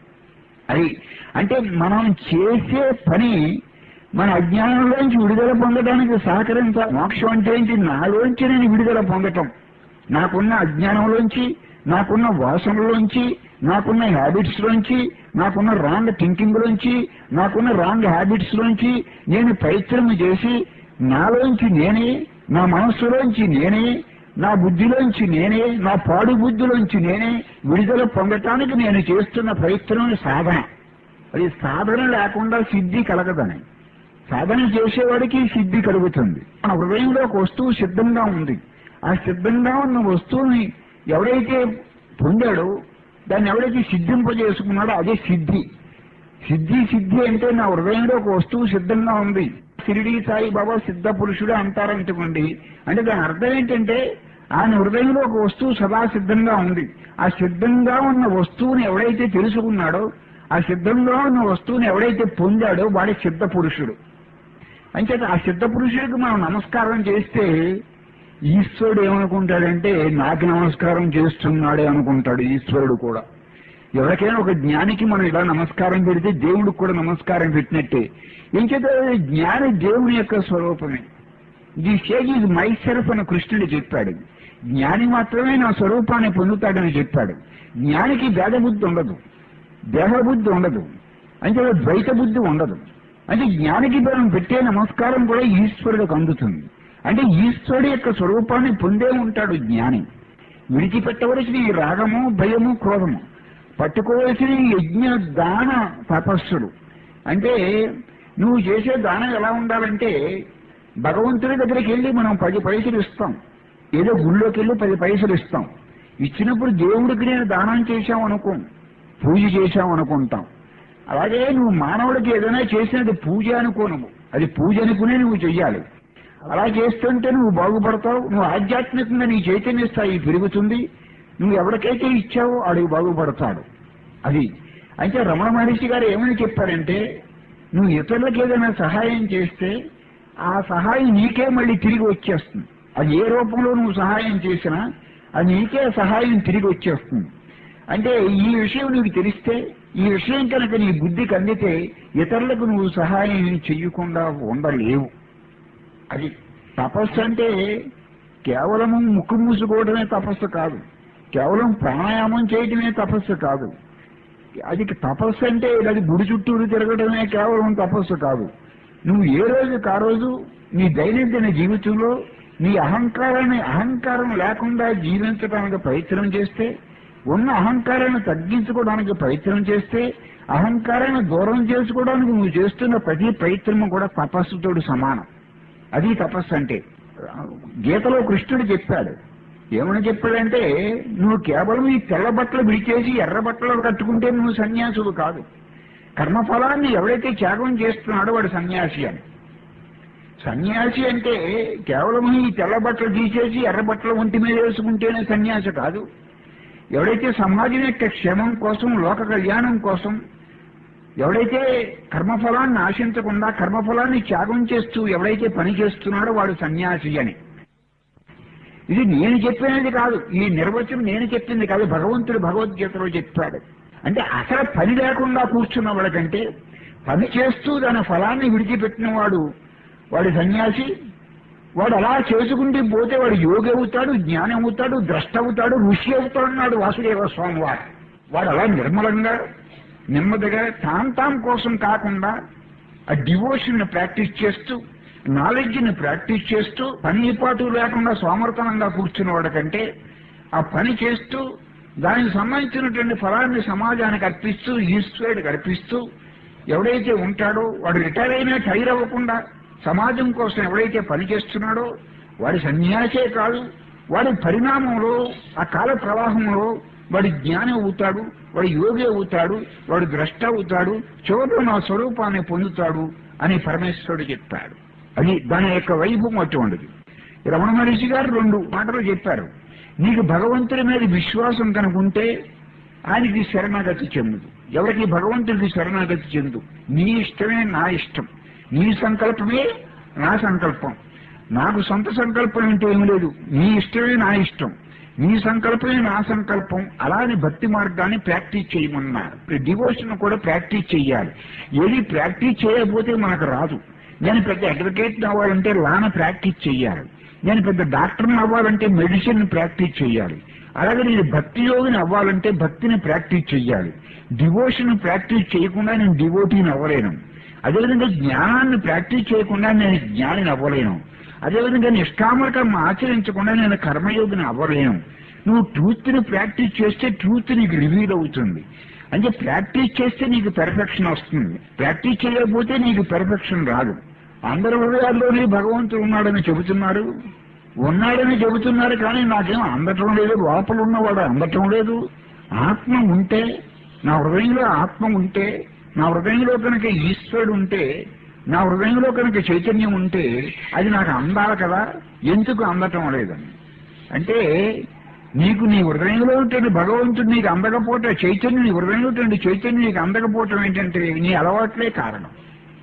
అది అంటే మనం చేసే పని మన అజ్ఞానంలోంచి విడుదల పొందడానికి సహకరించాలి మోక్షం అంటే ఏంటి నాలోంచి నేను విడుదల పొందటం నాకున్న అజ్ఞానంలోంచి నాకున్న వాసనలోంచి నాకున్న హ్యాబిట్స్ లోంచి నాకున్న రాంగ్ థింకింగ్ లోంచి నాకున్న రాంగ్ హ్యాబిట్స్ లోంచి నేను ప్రయత్నం చేసి నాలోంచి నేనే నా మనస్సులోంచి నేనే నా బుద్ధిలోంచి నేనే నా పాడు బుద్ధిలోంచి నేనే విడుదల పొందటానికి నేను చేస్తున్న ప్రయత్నం సాధన అది సాధన లేకుండా సిద్ధి కలగదని సాధన చేసేవాడికి సిద్ధి కలుగుతుంది మన హృదయంలో ఒక వస్తువు సిద్ధంగా ఉంది ఆ సిద్ధంగా ఉన్న వస్తువుని ఎవడైతే పొందాడో దాన్ని ఎవడైతే సిద్ధింపజేసుకున్నాడో అదే సిద్ధి సిద్ధి సిద్ధి అంటే నా హృదయంలో ఒక వస్తువు సిద్ధంగా ఉంది షిరిడి సాయి బాబా సిద్ధ పురుషుడు అంటారనుకోండి అంటే దాని అర్థం ఏంటంటే ఆయన హృదయంలో ఒక వస్తువు సదా సిద్ధంగా ఉంది ఆ సిద్ధంగా ఉన్న వస్తువుని ఎవడైతే తెలుసుకున్నాడో ఆ సిద్ధంగా ఉన్న వస్తువుని ఎవడైతే పొందాడో వాడి సిద్ధ పురుషుడు అంచేత ఆ సిద్ధ పురుషుడికి మనం నమస్కారం చేస్తే ఈశ్వరుడు ఏమనుకుంటాడంటే నాకు నమస్కారం చేస్తున్నాడే అనుకుంటాడు ఈశ్వరుడు కూడా ఎవరికైనా ఒక జ్ఞానికి మనం ఇలా నమస్కారం పెడితే దేవుడికి కూడా నమస్కారం పెట్టినట్టే ఇంకేత జ్ఞాని దేవుని యొక్క స్వరూపమే the sage is my self అని కృష్ణుడు చెప్పాడు జ్ఞాని మాత్రమే నా స్వరూపాన్ని పొందుతాడని చెప్పాడు జ్ఞానికి భేద బుద్ధి ఉండదు దేహ బుద్ధి ఉండదు అంటే ద్వైత బుద్ధి ఉండదు అంటే జ్ఞానికి మనం పెట్టే నమస్కారం కూడా ఈశ్వరుడికి అందుతుంది అంటే ఈశ్వరుడు యొక్క స్వరూపాన్ని పొందే ఉంటాడు జ్ఞాని విడిచిపెట్టవలసిన ఈ రాగము భయము క్రోధము పట్టుకోవలసిన ఈ యజ్ఞ దాన తపస్సులు అంటే నువ్వు చేసే దానం ఎలా ఉండాలంటే భగవంతుడి దగ్గరికి వెళ్ళి మనం పది పైసలు ఇస్తాం ఏదో గుళ్ళోకి వెళ్ళి పది పైసలు ఇస్తాం ఇచ్చినప్పుడు దేవుడికి నేను దానం చేశాం అనుకో పూజ చేశాం అనుకుంటాం అలాగే నువ్వు మానవుడికి ఏదైనా చేసినది పూజ అనుకో నువ్వు అది పూజ అనుకునే నువ్వు చెయ్యాలి అలా చేస్తుంటే నువ్వు బాగుపడతావు నువ్వు ఆధ్యాత్మికంగా నీ చైతన్య స్థాయి పెరుగుతుంది నువ్వు ఎవరికైతే ఇచ్చావో ఆడికి బాగుపడతాడు అది అయితే రమణ మహర్షి గారు ఏమని చెప్పారంటే నువ్వు ఇతరులకు ఏదైనా సహాయం చేస్తే ఆ సహాయం నీకే మళ్ళీ తిరిగి వచ్చేస్తుంది అది ఏ రూపంలో నువ్వు సహాయం చేసినా అది నీకే సహాయం తిరిగి వచ్చేస్తుంది అంటే ఈ విషయం నీకు తెలిస్తే ఈ విషయం కనుక నీ బుద్ధికి అందితే ఇతరులకు నువ్వు సహాయం చెయ్యకుండా ఉండలేవు అది తపస్సు అంటే కేవలము ముక్కు మూసుకోవడమే తపస్సు కాదు కేవలం ప్రాణాయామం చేయడమే తపస్సు కాదు అది తపస్సు అంటే అది గుడి చుట్టూరు తిరగడమే కేవలం తపస్సు కాదు నువ్వు ఏ రోజు ఆ రోజు నీ దైనందిన జీవితంలో నీ అహంకారాన్ని అహంకారం లేకుండా జీవించడానికి ప్రయత్నం చేస్తే ఉన్న అహంకారాన్ని తగ్గించుకోవడానికి ప్రయత్నం చేస్తే అహంకారాన్ని దూరం చేసుకోవడానికి నువ్వు చేస్తున్న ప్రతి ప్రయత్నం కూడా తపస్సుతోడు సమానం అది తపస్సు అంటే గీతలో కృష్ణుడు చెప్పాడు ఏమని చెప్పాడంటే నువ్వు కేవలం ఈ తెల్ల బట్టలు విడిచేసి ఎర్ర బట్టలు కట్టుకుంటే నువ్వు సన్యాసుడు కాదు కర్మఫలాన్ని ఎవడైతే త్యాగం చేస్తున్నాడో వాడు సన్యాసి అని సన్యాసి అంటే కేవలం ఈ తెల్ల బట్టలు తీసేసి ఎర్ర బట్టలు ఒంటి మీద వేసుకుంటేనే సన్యాసి కాదు ఎవడైతే సమాజం యొక్క క్షేమం కోసం లోక కళ్యాణం కోసం ఎవడైతే కర్మఫలాన్ని ఆశించకుండా కర్మఫలాన్ని త్యాగం చేస్తూ ఎవడైతే పని చేస్తున్నాడో వాడు సన్యాసి అని ఇది నేను చెప్పినది కాదు ఈ నిర్వచనం నేను చెప్పింది కాదు భగవంతుడు భగవద్గీతలో చెప్పాడు అంటే అసలు పని లేకుండా కూర్చున్న వాడికంటే పని చేస్తూ దాని ఫలాన్ని విడిచిపెట్టిన వాడు వాడు సన్యాసి వాడు అలా చేసుకుంటూ పోతే వాడు యోగి అవుతాడు జ్ఞాని అవుతాడు ద్రష్ట అవుతాడు ఋషి అవుతాడు అన్నాడు వాసుదేవ స్వామి వాడు వాడు అలా నిర్మలంగా నెమ్మదిగా తాం తాం కోసం కాకుండా ఆ డివోషన్ ప్రాక్టీస్ చేస్తూ నాలెడ్జ్ ని ప్రాక్టీస్ చేస్తూ పని పాటు లేకుండా సోమర్తనంగా కూర్చున్న వాడికంటే ఆ పని చేస్తూ దానికి సంబంధించినటువంటి ఫలాన్ని సమాజానికి అర్పిస్తూ ఈశ్వరుడికి అర్పిస్తూ ఎవడైతే ఉంటాడో వాడు రిటైర్ అయినా టైర్ అవ్వకుండా సమాజం కోసం ఎవడైతే పని చేస్తున్నాడో వాడి సన్యాసే కాదు వాడి పరిణామంలో ఆ కాల ప్రవాహంలో వాడి జ్ఞానం అవుతాడు వాడు యోగి అవుతాడు వాడు ద్రష్ట అవుతాడు చివరిలో నా స్వరూపాన్ని పొందుతాడు అని పరమేశ్వరుడు చెప్పాడు అది దాని యొక్క వైభవం అటువంటిది రమణ మహర్షి గారు రెండు మాటలు చెప్పారు నీకు భగవంతుడి మీద విశ్వాసం కనుకుంటే ఆయనకి శరణాగతి చెందు ఎవరికి భగవంతుడికి శరణాగతి చెందు నీ ఇష్టమే నా ఇష్టం నీ సంకల్పమే నా సంకల్పం నాకు సొంత సంకల్పం అంటే ఏమి లేదు నీ ఇష్టమే నా ఇష్టం నీ సంకల్పమే నా సంకల్పం అలాని భక్తి మార్గాన్ని ప్రాక్టీస్ చేయమన్నారు డివోషన్ కూడా ప్రాక్టీస్ చేయాలి ఏది ప్రాక్టీస్ చేయకపోతే మనకు రాదు నేను పెద్ద అడ్వకేట్ అవ్వాలంటే లాన ప్రాక్టీస్ చేయాలి నేను పెద్ద డాక్టర్ని అవ్వాలంటే మెడిసిన్ ప్రాక్టీస్ చేయాలి అలాగే నేను భక్తి యోగిని అవ్వాలంటే భక్తిని ప్రాక్టీస్ చేయాలి డివోషన్ ప్రాక్టీస్ చేయకుండా నేను డివోటీని అవ్వలేను అదేవిధంగా జ్ఞానాన్ని ప్రాక్టీస్ చేయకుండా నేను జ్ఞానిని అవ్వలేను అదేవిధంగా నిష్కామ కర్మ ఆచరించకుండా నేను కర్మయోగిని అవ్వలేను నువ్వు ట్రూత్ ని ప్రాక్టీస్ చేస్తే ట్రూత్ నీకు రివీల్ అవుతుంది అంటే ప్రాక్టీస్ చేస్తే నీకు పెర్ఫెక్షన్ వస్తుంది ప్రాక్టీస్ చేయకపోతే నీకు పెర్ఫెక్షన్ రాదు అందరి హృదయాల్లోనే భగవంతుడు ఉన్నాడని చెబుతున్నారు ఉన్నాడని చెబుతున్నారు కానీ నాకేం అందటం లేదు లోపల ఉన్నవాడు అందటం లేదు ఆత్మ ఉంటే నా హృదయంలో ఆత్మ ఉంటే నా హృదయంలో కనుక ఈశ్వరుడు ఉంటే నా హృదయంలో కనుక చైతన్యం ఉంటే అది నాకు అందాలి కదా ఎందుకు అందటం లేదని అంటే నీకు నీ హృదయంలో ఉంటే భగవంతుడు నీకు అందకపోతే చైతన్యం నీ హృదయంలో ఉంటే చైతన్యం నీకు అందకపోవటం ఏంటంటే నీ అలవాట్లే కారణం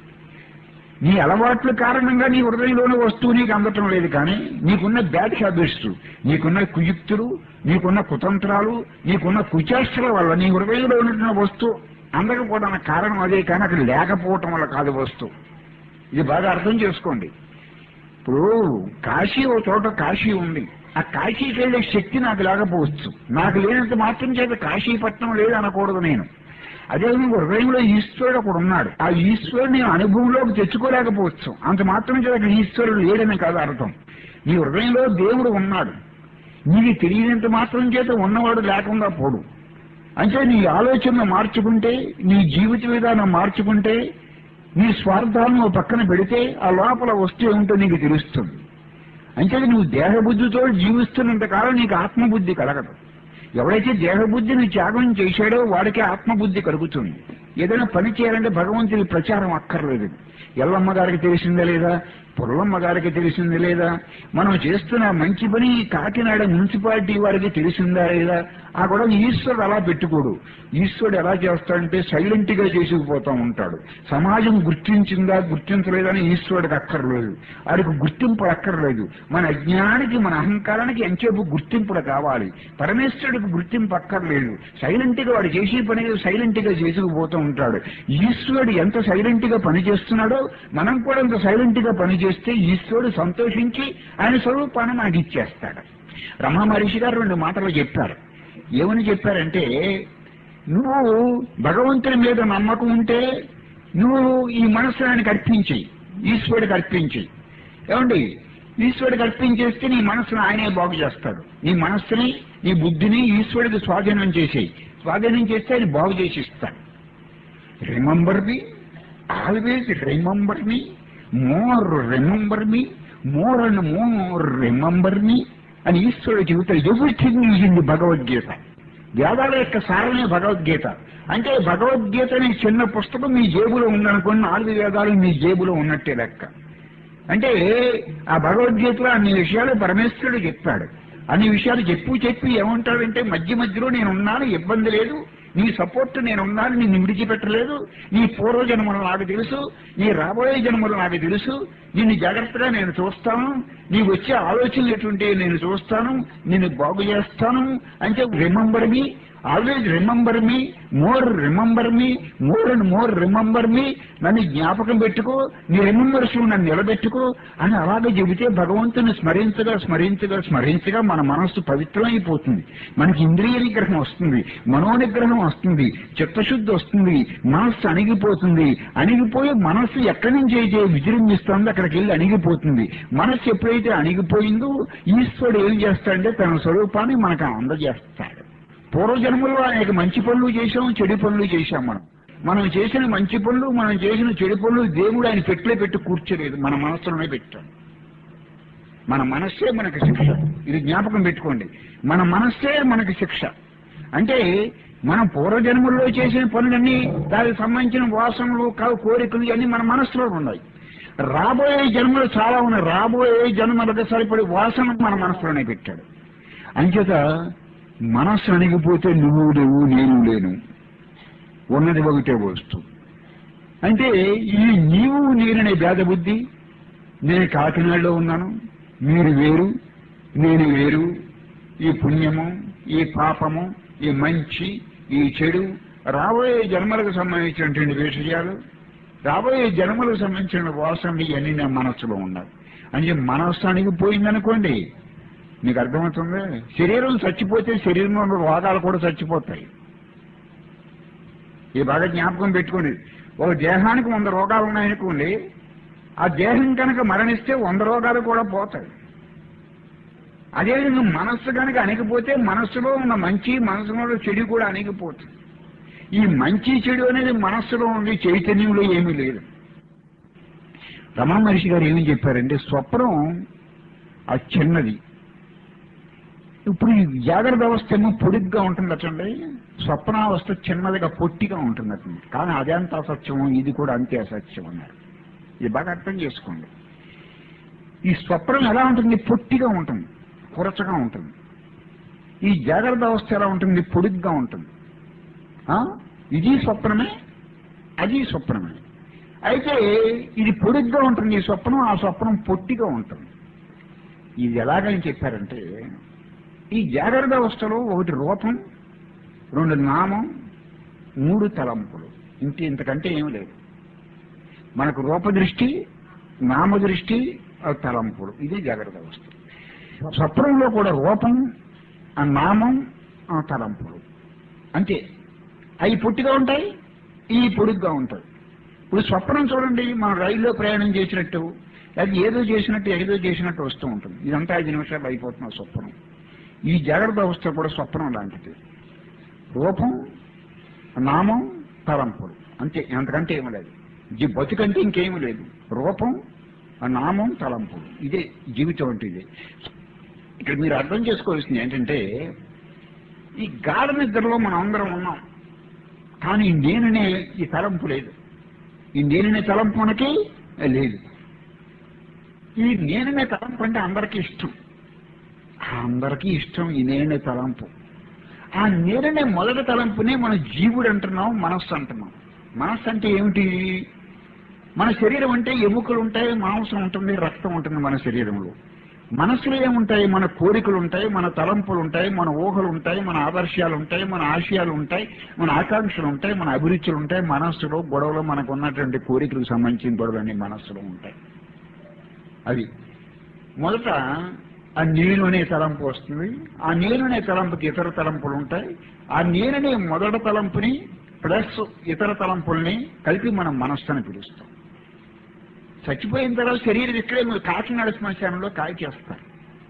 నీ అలవాట్ల కారణంగా నీ హృదయంలోని వస్తువు నీకు అందటం లేదు కానీ నీకున్న బ్యాడ్ హ్యాబిట్స్ నీకున్న కుయుక్తులు నీకున్న కుతంత్రాలు నీకున్న కుచేష్టల వల్ల నీ హృదయంలో ఉన్న వస్తువు అందకపోవడానికి కారణం అదే కానీ అక్కడ లేకపోవటం వల్ల కాదు వస్తువు ఇది బాగా అర్థం చేసుకోండి ఇప్పుడు కాశీ ఓ చోట కాశీ ఉంది ఆ కాశీకి వెళ్ళే శక్తి నాకు లేకపోవచ్చు నాకు లేనంత మాత్రం చేత కాశీపట్నం లేదు అనకూడదు నేను అదేవిధంగా హృదయంలో ఈశ్వరుడు ఒకడు ఉన్నాడు ఆ ఈశ్వరుని అనుభవంలోకి తెచ్చుకోలేకపోవచ్చు అంత మాత్రం చేత అక్కడ ఈశ్వరుడు లేడని కాదు అర్థం నీ హృదయంలో దేవుడు ఉన్నాడు నీకు తెలియనంత మాత్రం చేత ఉన్నవాడు లేకుండా పోడు అంటే నీ ఆలోచన మార్చుకుంటే నీ జీవిత విధానం మార్చుకుంటే నీ స్వార్థాలను ఓ పక్కన పెడితే ఆ లోపల వస్తువు ఏమిటో నీకు తెలుస్తుంది అంటే నువ్వు దేహబుద్ధితో జీవిస్తున్నంత కాలం నీకు ఆత్మబుద్ధి కలగదు ఎవడైతే దేహబుద్ధిని త్యాగం చేశాడో వాడికి ఆత్మబుద్ధి కలుగుతుంది ఏదైనా పని చేయాలంటే భగవంతుడి ప్రచారం అక్కర్లేదు ఎల్లమ్మ గారికి తెలిసిందా లేదా పుల్లమ్మ గారికి తెలిసింది లేదా మనం చేస్తున్న మంచి పని కాకినాడ మున్సిపాలిటీ వారికి తెలిసిందా లేదా ఆ కూడా ఈశ్వరుడు అలా పెట్టుకోడు ఈశ్వరుడు ఎలా చేస్తాడంటే సైలెంట్ గా చేసుకుపోతా ఉంటాడు సమాజం గుర్తించిందా గుర్తించలేదని ఈశ్వరుడికి అక్కర్లేదు వాడికి గుర్తింపు అక్కర్లేదు మన అజ్ఞానానికి మన అహంకారానికి ఎంచేపు గుర్తింపులు కావాలి పరమేశ్వరుడికి గుర్తింపు అక్కర్లేదు సైలెంట్ గా వాడు చేసే పని సైలెంట్ గా చేసుకుపోతూ ఉంటాడు ఈశ్వరుడు ఎంత సైలెంట్ గా పని చేస్తున్నాడో మనం కూడా అంత సైలెంట్ గా పని చేస్తే ఈశ్వరుడు సంతోషించి ఆయన స్వరూపాన్ని మనకి ఇచ్చేస్తాడు రమా మహర్షి గారు రెండు మాటలు చెప్పారు ఏమని చెప్పారంటే నువ్వు భగవంతుని మీద నమ్మకం ఉంటే నువ్వు ఈ మనస్సు ఆయనకి అర్పించేయి ఈశ్వరుడికి అర్పించేయి ఏమండి ఈశ్వరుడికి అర్పించేస్తే నీ మనస్సును ఆయనే బాగు చేస్తాడు నీ మనస్సుని నీ బుద్ధిని ఈశ్వరుడికి స్వాధీనం చేసేయి స్వాధీనం చేస్తే ఆయన బాగు చేసి ఇస్తాడు remember me always remember me more remember me more and more remember me అని ఈశ్వరుడు చెబుతాడు everything is in the Bhagavad Gita వేదాల యొక్క సారమే భగవద్గీత అంటే భగవద్గీత అనే చిన్న పుస్తకం మీ జేబులో ఉందనుకోండి నాలుగు వేదాలు మీ జేబులో ఉన్నట్టే లెక్క అంటే ఆ భగవద్గీతలో అన్ని విషయాలు పరమేశ్వరుడు చెప్పాడు అన్ని విషయాలు చెప్పు చెప్పి ఏమంటాడంటే మధ్య మధ్యలో నేను ఉన్నాను ఇబ్బంది లేదు నీ సపోర్ట్ నేను ఉన్నాను నిన్ను విడిచిపెట్టలేదు నీ పూర్వ జన్మలు నాకు తెలుసు నీ రాబోయే జన్మలు నాకు తెలుసు నిన్ను జాగ్రత్తగా నేను చూస్తాను నీకు వచ్చే ఆలోచనలు ఎటువంటి నేను చూస్తాను నిన్ను బాగు చేస్తాను అంటే remember me always remember me more remember me more and more remember me నన్ను జ్ఞాపకం పెట్టుకో నీ రిమెంబర్స్ నన్ను నిలబెట్టుకో అని అలాగే చెబితే భగవంతుని స్మరించగా స్మరించగా స్మరించగా మన మనస్సు పవిత్రమైపోతుంది మనకి ఇంద్రియ నిగ్రహం వస్తుంది మనోనిగ్రహం వస్తుంది చిత్తశుద్ధి వస్తుంది మనస్సు అణిగిపోతుంది అణిగిపోయి మనస్సు ఎక్కడి నుంచి అయితే విజృంభిస్తుందో అక్కడికి వెళ్ళి అణిగిపోతుంది మనస్సు ఎప్పుడైతే అణిగిపోయిందో ఈశ్వరుడు ఏం చేస్తాడంటే తన స్వరూపాన్ని మనకు అందజేస్తాడు పూర్వజన్మలో అనేక మంచి పనులు చేశాం చెడు పనులు చేశాం మనం మనం చేసిన మంచి పనులు మనం చేసిన చెడు పనులు దేవుడు ఆయన పెట్టలే పెట్టి కూర్చోలేదు మన మనస్సులోనే పెట్టాం మన మనస్సే మనకి శిక్ష ఇది జ్ఞాపకం పెట్టుకోండి మన మనస్సే మనకి శిక్ష అంటే మనం పూర్వజన్మల్లో చేసిన పనులన్నీ దానికి సంబంధించిన వాసనలు కా- కోరికలు ఇవన్నీ మన మనస్సులో ఉన్నాయి రాబోయే జన్మలు చాలా ఉన్నాయి రాబోయే జన్మలకు సరిపడే వాసన మన మనసులోనే పెట్టాడు అంచేత మనస్సు అణిగిపోతే నువ్వు లేవు నేను లేను ఉన్నది ఒకటే వస్తు అంటే ఈ నీవు నేననే భేద బుద్ధి నేను కాకినాడలో ఉన్నాను మీరు వేరు నేను వేరు ఈ పుణ్యము ఈ పాపము ఈ మంచి ఈ చెడు రాబోయే జన్మలకు సంబంధించినటువంటి విషయాలు రాబోయే జన్మలకు సంబంధించిన వాసనలు ఇవన్నీ నా మనస్సులో ఉన్నాయి అంటే మనస్సు అణిగిపోయిందనుకోండి మీకు అర్థమవుతుంది శరీరం చచ్చిపోతే శరీరంలో ఉన్న రోగాలు కూడా చచ్చిపోతాయి ఈ బాగా జ్ఞాపకం పెట్టుకోండి ఒక దేహానికి వంద రోగాలు ఉన్నాయనుకోండి ఆ దేహం కనుక మరణిస్తే వంద రోగాలు కూడా పోతాయి అదేవిధంగా మనస్సు కనుక అణిగిపోతే మనస్సులో ఉన్న మంచి మనసులో ఉన్న చెడు కూడా అణిగిపోతుంది ఈ మంచి చెడు అనేది మనస్సులో ఉంది చైతన్యంలో ఏమీ లేదు రమణ మహర్షి గారు ఏమని చెప్పారంటే స్వప్నం ఆ చిన్నది ఇప్పుడు ఈ జాగ్రత్త అవస్థ ఏమో పొడిగ్గా ఉంటుంది అటండి స్వప్నావస్థ చిన్నదిగా పొట్టిగా ఉంటుంది అటండి కానీ అదంత అసత్యము ఇది కూడా అంతే అసత్యం అన్నారు ఇది బాగా అర్థం చేసుకోండి ఈ స్వప్నం ఎలా ఉంటుంది పొట్టిగా ఉంటుంది కురచగా ఉంటుంది ఈ జాగ్రత్త అవస్థ ఎలా ఉంటుంది పొడిగ్గా ఉంటుంది ఆ? ఇది స్వప్నమే అది స్వప్నమే అయితే ఇది పొడిగ్గా ఉంటుంది ఈ స్వప్నం ఆ స్వప్నం పొట్టిగా ఉంటుంది ఇది ఎలాగని చెప్పారంటే ఈ జాగ్రత్త అవస్థలో ఒకటి రూపం రెండు నామం మూడు తలంపులు ఇంత ఇంతకంటే ఏమి లేదు మనకు రూపదృష్టి నామదృష్టి ఆ తలంపులు ఇది జాగ్రత్త అవస్థ స్వప్నంలో కూడా రూపం ఆ నామం ఆ తలంపులు అంతే అవి పొట్టిగా ఉంటాయి ఈ పొడుగ్గా ఉంటాయి ఇప్పుడు స్వప్నం చూడండి మనం రైల్లో ప్రయాణం చేసినట్టు అది ఏదో చేసినట్టు ఏదో చేసినట్టు వస్తూ ఉంటుంది ఇదంతా ఐదు నిమిషాలు అయిపోతున్న స్వప్నం ఈ జాగ్రత్త అవస్థ కూడా స్వప్నం లాంటిది రూపం నామం తలంపులు అంతే అంతకంటే ఏమీ లేదు జీ- బతుకంటే ఇంకేమీ లేదు రూపం ఆ నామం తలంపులు ఇదే జీవితం అంటే ఇదే ఇక్కడ మీరు అర్థం చేసుకోవాల్సింది ఏంటంటే ఈ గాఢ నిద్రలో మనం అందరం ఉన్నాం కానీ ఈ నేననే ఈ తలంపు లేదు ఈ నేననే తలంపు మనకి లేదు ఈ నేననే తలంపు అంటే అందరికీ ఇష్టం అందరికీ ఇష్టం ఈ నేననే తలంపు ఆ నేననే మొదటి తలంపునే మన జీవుడు అంటున్నాం మనస్సు అంటున్నాం మనస్సు అంటే ఏమిటి మన శరీరం అంటే ఎముకలు ఉంటాయి మాంసం ఉంటుంది రక్తం ఉంటుంది మన శరీరంలో మనసులో ఏముంటాయి మన కోరికలు ఉంటాయి మన తలంపులు ఉంటాయి మన ఊహలు ఉంటాయి మన ఆదర్శాలు ఉంటాయి మన ఆశయాలు ఉంటాయి మన ఆకాంక్షలు ఉంటాయి మన అభిరుచులు ఉంటాయి మనస్సులో గొడవలో మనకు ఉన్నటువంటి కోరికలకు సంబంధించిన గొడవలన్నీ మనస్సులో ఉంటాయి అది మొదట ఆ నేను అనే తలంపు వస్తుంది ఆ నేను అనే తలంపుకి ఇతర తలంపులు ఉంటాయి ఆ నేననే మొదటి తలంపుని ప్లస్ ఇతర తలంపుల్ని కలిపి మనం మనస్సు అని పిలుస్తాం చచ్చిపోయిన తర్వాత శరీరం ఇక్కడే మీరు కాకినాడ శ్మశానంలో కాయ చేస్తారు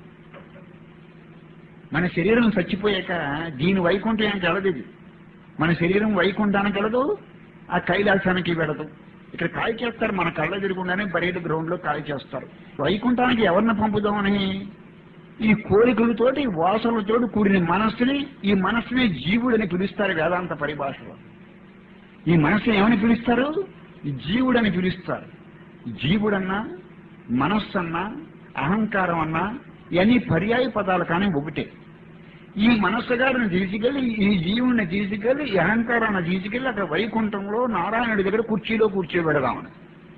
మన శరీరం చచ్చిపోయాక దీని వైకుంఠానికి వెళ్ళదు ఇది మన శరీరం వైకుంఠానికి వెళ్ళదు ఆ కైలాసానికి వెళ్ళదు ఇక్కడ కాయ చేస్తారు మన కళ్ళ తిరుగుండానే బరేడు గ్రౌండ్ లో కాయ చేస్తారు వైకుంఠానికి ఎవరిని పంపుదామని ఈ కోరికలతోటి వాసనలతోటి కూడిన మనస్సుని ఈ మనస్సుని జీవుడని పిలుస్తారు వేదాంత పరిభాషలో ఈ మనస్సుని ఏమని పిలుస్తారు ఈ జీవుడని పిలుస్తారు జీవుడన్నా మనస్సన్నా అహంకారం అన్నా ఇవన్నీ పర్యాయ పదాలు కానీ ఒకటే ఈ మనస్సు గారిని తీసుకెళ్లి ఈ జీవుని తీసుకెళ్లి ఈ అహంకారాన్ని తీసుకెళ్లి అక్కడ వైకుంఠంలో నారాయణుడి దగ్గర కుర్చీలో కూర్చోబెడదామని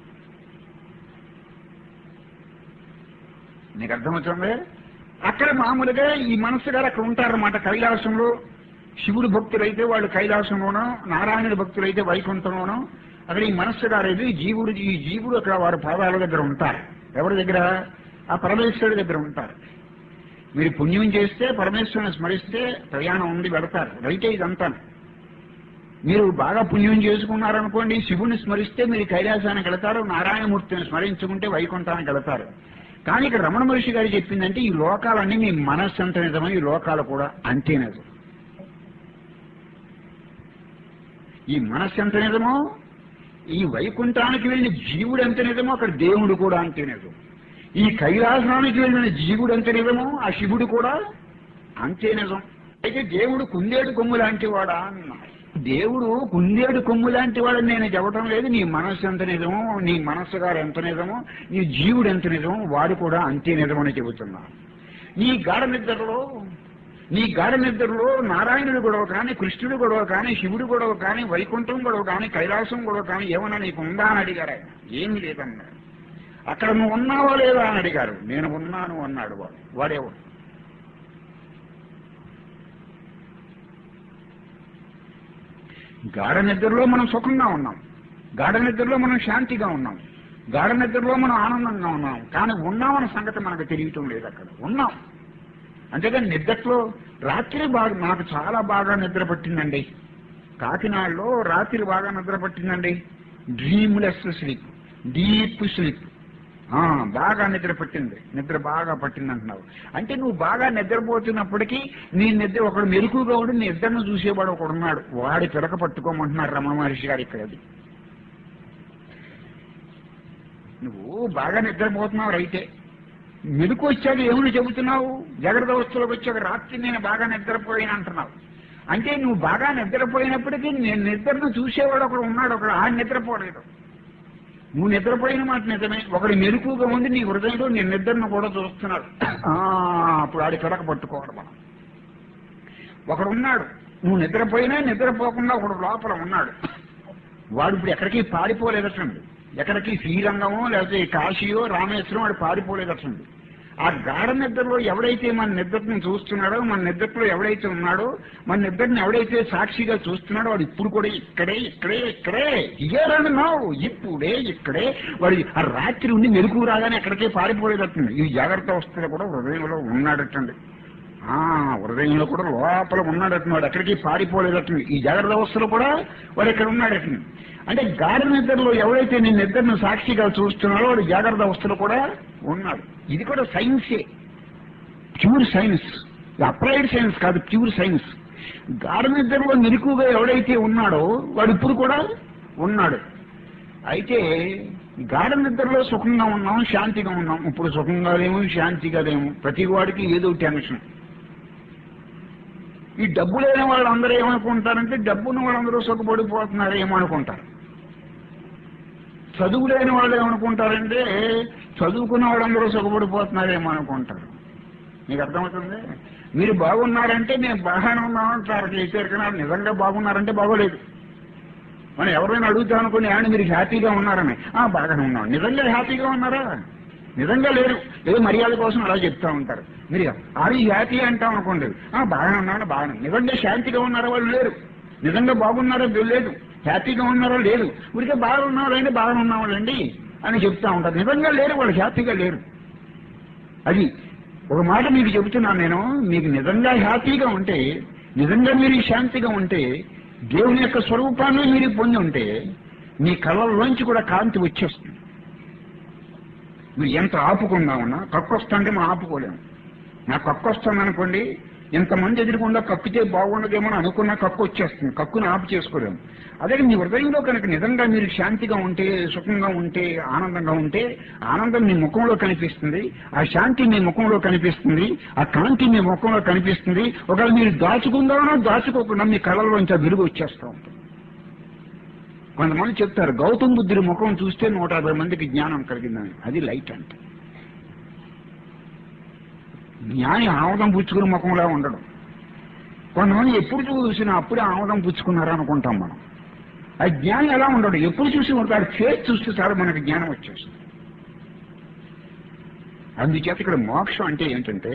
నీకు అర్థమవుతుంది అక్కడ మామూలుగా ఈ మనస్సు గారు అక్కడ ఉంటారన్నమాట కైలాసంలో శివుడు భక్తులైతే వాళ్ళు కైలాసంలోనో నారాయణుడి భక్తులైతే వైకుంఠంలోనో అక్కడ ఈ మనస్సు గారేది జీవుడు ఈ జీవుడు అక్కడ వారి పాదాల దగ్గర ఉంటారు ఎవరి దగ్గర ఆ పరమేశ్వరుడి దగ్గర ఉంటారు మీరు పుణ్యం చేస్తే పరమేశ్వరుని స్మరిస్తే ప్రయాణం ఉంది వెళతారు రైతే ఇదంతా మీరు బాగా పుణ్యం చేసుకున్నారనుకోండి శివుని స్మరిస్తే మీరు కైలాసానికి వెళతారు నారాయణమూర్తిని స్మరించుకుంటే వైకుంఠానికి వెళతారు కానీ ఇక్కడ రమణ మహర్షి గారు చెప్పిందంటే ఈ లోకాలన్నీ మీ మనస్సు అంత నిజమో ఈ లోకాలు కూడా అంతే నిజం ఈ మనస్సు ఎంత నిజమో ఈ వైకుంఠానికి వెళ్ళిన జీవుడు ఎంత నిజమో అక్కడ దేవుడు కూడా అంతే నిజం ఈ కైలాసానికి వెళ్ళిన జీవుడు ఎంత నిజమో ఆ శివుడు కూడా అంతే నిజం అయితే దేవుడు కుందేడు కొమ్ము లాంటి వాడా అన్నా దేవుడు కుందేడు కొమ్ము లాంటి వాడని నేను చెప్పడం లేదు నీ మనస్సు ఎంత నిజమో నీ మనస్సు గారు ఎంత నిజమో నీ జీవుడు ఎంత నిజమో వాడు కూడా అంతే నిజమని చెబుతున్నా నీ గాఢ నిద్రలో నీ గాఢ నిద్రలో నారాయణుడు గొడవ కానీ కృష్ణుడు గొడవ కానీ శివుడు గొడవ కానీ వైకుంఠం గొడవ కానీ కైలాసం గొడవ కానీ ఏమన్నా నీకు ఉందా అని అడిగారు ఆయన ఏమీ లేదన్నాడు అక్కడ నువ్వు ఉన్నావో లేదా అని అడిగారు నేను ఉన్నాను అన్నాడు వాడు వాడేవాడు గాఢ నిద్రలో మనం సుఖంగా ఉన్నాం గాఢ నిద్రలో మనం శాంతిగా ఉన్నాం గాఢ నిద్రలో మనం ఆనందంగా ఉన్నాం కానీ ఉన్నామన్న సంగతి మనకు తెలియటం లేదు అక్కడ ఉన్నాం అంతేగాని నిద్రలో రాత్రి బాగా నాకు చాలా బాగా నిద్ర పట్టిందండి కాకినాడలో రాత్రి బాగా నిద్ర పట్టిందండి డ్రీమ్లెస్ స్లీప్ డీప్ స్లీప్ ఆ, బాగా నిద్ర పట్టింది నిద్ర బాగా పట్టింది అంటున్నావు అంటే నువ్వు బాగా నిద్రపోతున్నప్పటికీ నీ నిద్ర ఒకడు మెరుకుగా ఉండి నీ నిద్రను చూసేవాడు ఒకడు ఉన్నాడు వాడి పిలక పట్టుకోమంటున్నారు రమణ మహర్షి గారు ఇక్కడ అది నువ్వు బాగా నిద్రపోతున్నావు రైతే మెలకు వచ్చాక ఏమని చెబుతున్నావు జాగ్రత్త అవస్థలోకి వచ్చాక రాత్రి నేను బాగా నిద్రపోయిన అంటున్నావు అంటే నువ్వు బాగా నిద్రపోయినప్పటికీ నేను నిద్రను చూసేవాడు ఒకడు ఉన్నాడు ఒకడు ఆ నిద్రపోలేదు నువ్వు నిద్రపోయిన మాట నిజమే ఒకడు మెరుకుగా ఉంది నీ హృదయంలో నీ నిద్రను కూడా చూస్తున్నాడు ఆ, అప్పుడు ఆడి పిడక పట్టుకోవాలి మనం ఒకడు ఉన్నాడు నువ్వు నిద్రపోయినా నిద్రపోకుండా ఒకడు లోపల ఉన్నాడు వాడు ఇప్పుడు ఎక్కడికి పారిపోలేదటండి ఎక్కడికి శ్రీరంగమో లేకపోతే కాశీయో రామేశ్వరం వాడు పారిపోలేదటండి ఆ గాఢ నిద్రలో ఎవడైతే మన నిద్రని చూస్తున్నాడో మన నిద్రలో ఎవడైతే ఉన్నాడో మన నిద్రని ఎవడైతే సాక్షిగా చూస్తున్నాడో వాడు ఇప్పుడు కూడా ఇక్కడే ఇక్కడే ఇక్కడే ఇయ్యారని నావు ఇప్పుడే ఇక్కడే వాడు ఆ రాత్రి ఉండి మెరుపు రాగానే ఎక్కడికే పారిపోలేదటండి ఈ జాగ్రత్త వస్తువులు కూడా హృదయంలో ఉన్నాడటండి ఆ హృదయంలో కూడా లోపల ఉన్నాడట వాడు ఎక్కడికి పారిపోలేదట ఈ జాగ్రత్త అవస్థలో కూడా వాడు ఇక్కడ ఉన్నాడట అంటే గాఢ నిద్రలో ఎవరైతే నేను నిద్రను సాక్షిగా చూస్తున్నాడో వాడు జాగ్రత్త అవస్థలో కూడా ఉన్నాడు ఇది కూడా సైన్సే ప్యూర్ సైన్స్ అప్లైడ్ సైన్స్ కాదు ప్యూర్ సైన్స్ గాఢ నిద్రలో మెరుకుగా ఎవడైతే ఉన్నాడో వాడు ఇప్పుడు కూడా ఉన్నాడు అయితే గాఢ నిద్రలో సుఖంగా ఉన్నాం శాంతిగా ఉన్నాం ఇప్పుడు సుఖంగా లేము శాంతిగా లేము ప్రతి వాడికి ఏదో టెన్షన్ ఈ డబ్బు లేని వాళ్ళందరూ ఏమనుకుంటారంటే డబ్బున్న వాళ్ళందరూ సుఖపడిపోతున్నారు ఏమనుకుంటారు చదువు లేని వాళ్ళు ఏమనుకుంటారంటే చదువుకున్న వాళ్ళందరూ సుఖపడిపోతున్నారు ఏమనుకుంటారు మీకు అర్థమవుతుంది మీరు బాగున్నారంటే మేము బాగానే ఉన్నామంటారు చేశారు కానీ వాళ్ళు నిజంగా బాగున్నారంటే బాగోలేదు మనం ఎవరైనా అడుగుతాం అనుకుని ఏమన్నా మీరు హ్యాపీగా ఉన్నారని ఆ బాగానే ఉన్నాం నిజంగా హ్యాపీగా ఉన్నారా నిజంగా లేరు ఏదో మర్యాద కోసం అలా చెప్తా ఉంటారు మీరు అది హ్యాపీ అంటాం అనుకోండి ఆ బాగానే ఉన్నారా బాగానే నిజంగా శాంతిగా ఉన్నారా వాళ్ళు లేరు నిజంగా బాగున్నారా లేదు హ్యాపీగా ఉన్నారా లేదు ఊరికే బాగున్నారండి బాగానే ఉన్నావాళ్ళండి అని చెప్తా ఉంటారు నిజంగా లేరు వాళ్ళు హ్యాపీగా లేరు అది ఒక మాట మీకు చెబుతున్నాను నేను మీకు నిజంగా హ్యాపీగా ఉంటే నిజంగా మీరు శాంతిగా ఉంటే దేవుని యొక్క స్వరూపాన్ని మీరు పొంది ఉంటే మీ కళ్ళల్లోంచి కూడా కాంతి వచ్చేస్తుంది మీరు ఎంత ఆపుకుందా ఉన్నా కక్కు వస్తుంటే మనం ఆపుకోలేము నాకు కక్కు వస్తుంది అనుకోండి ఎంతమంది ఎదురుకుండా కక్కితే బాగుండదేమో అని అనుకున్నా కక్కు వచ్చేస్తుంది కక్కుని ఆపు చేసుకోలేము అదే మీ హృదయంలో కనుక నిజంగా మీరు శాంతిగా ఉంటే సుఖంగా ఉంటే ఆనందంగా ఉంటే ఆనందం మీ ముఖంలో కనిపిస్తుంది ఆ శాంతి మీ ముఖంలో కనిపిస్తుంది ఆ కాంతి మీ ముఖంలో కనిపిస్తుంది ఒకవేళ మీరు దాచుకుందామో దాచుకోకుండా మీ కళ్ళలోంచి ఆ వెలుగు వచ్చేస్తూ ఉంటుంది కొంతమంది చెప్తారు గౌతమ్ బుద్ధుడి ముఖం చూస్తే నూట యాభై మందికి జ్ఞానం కలిగిందని అది లైట్ అంటే జ్ఞాని ఆముదం పుచ్చుకుని ముఖంలో ఉండడం కొంతమంది ఎప్పుడు చూసినా అప్పుడే ఆముదం పుచ్చుకున్నారు అనుకుంటాం మనం ఆ జ్ఞానం ఎలా ఉండడు ఎప్పుడు చూసి ఉంటాడు ఫేస్ చూస్తే చాలు మనకి జ్ఞానం వచ్చేస్తుంది అందుచేత ఇక్కడ మోక్షం అంటే ఏంటంటే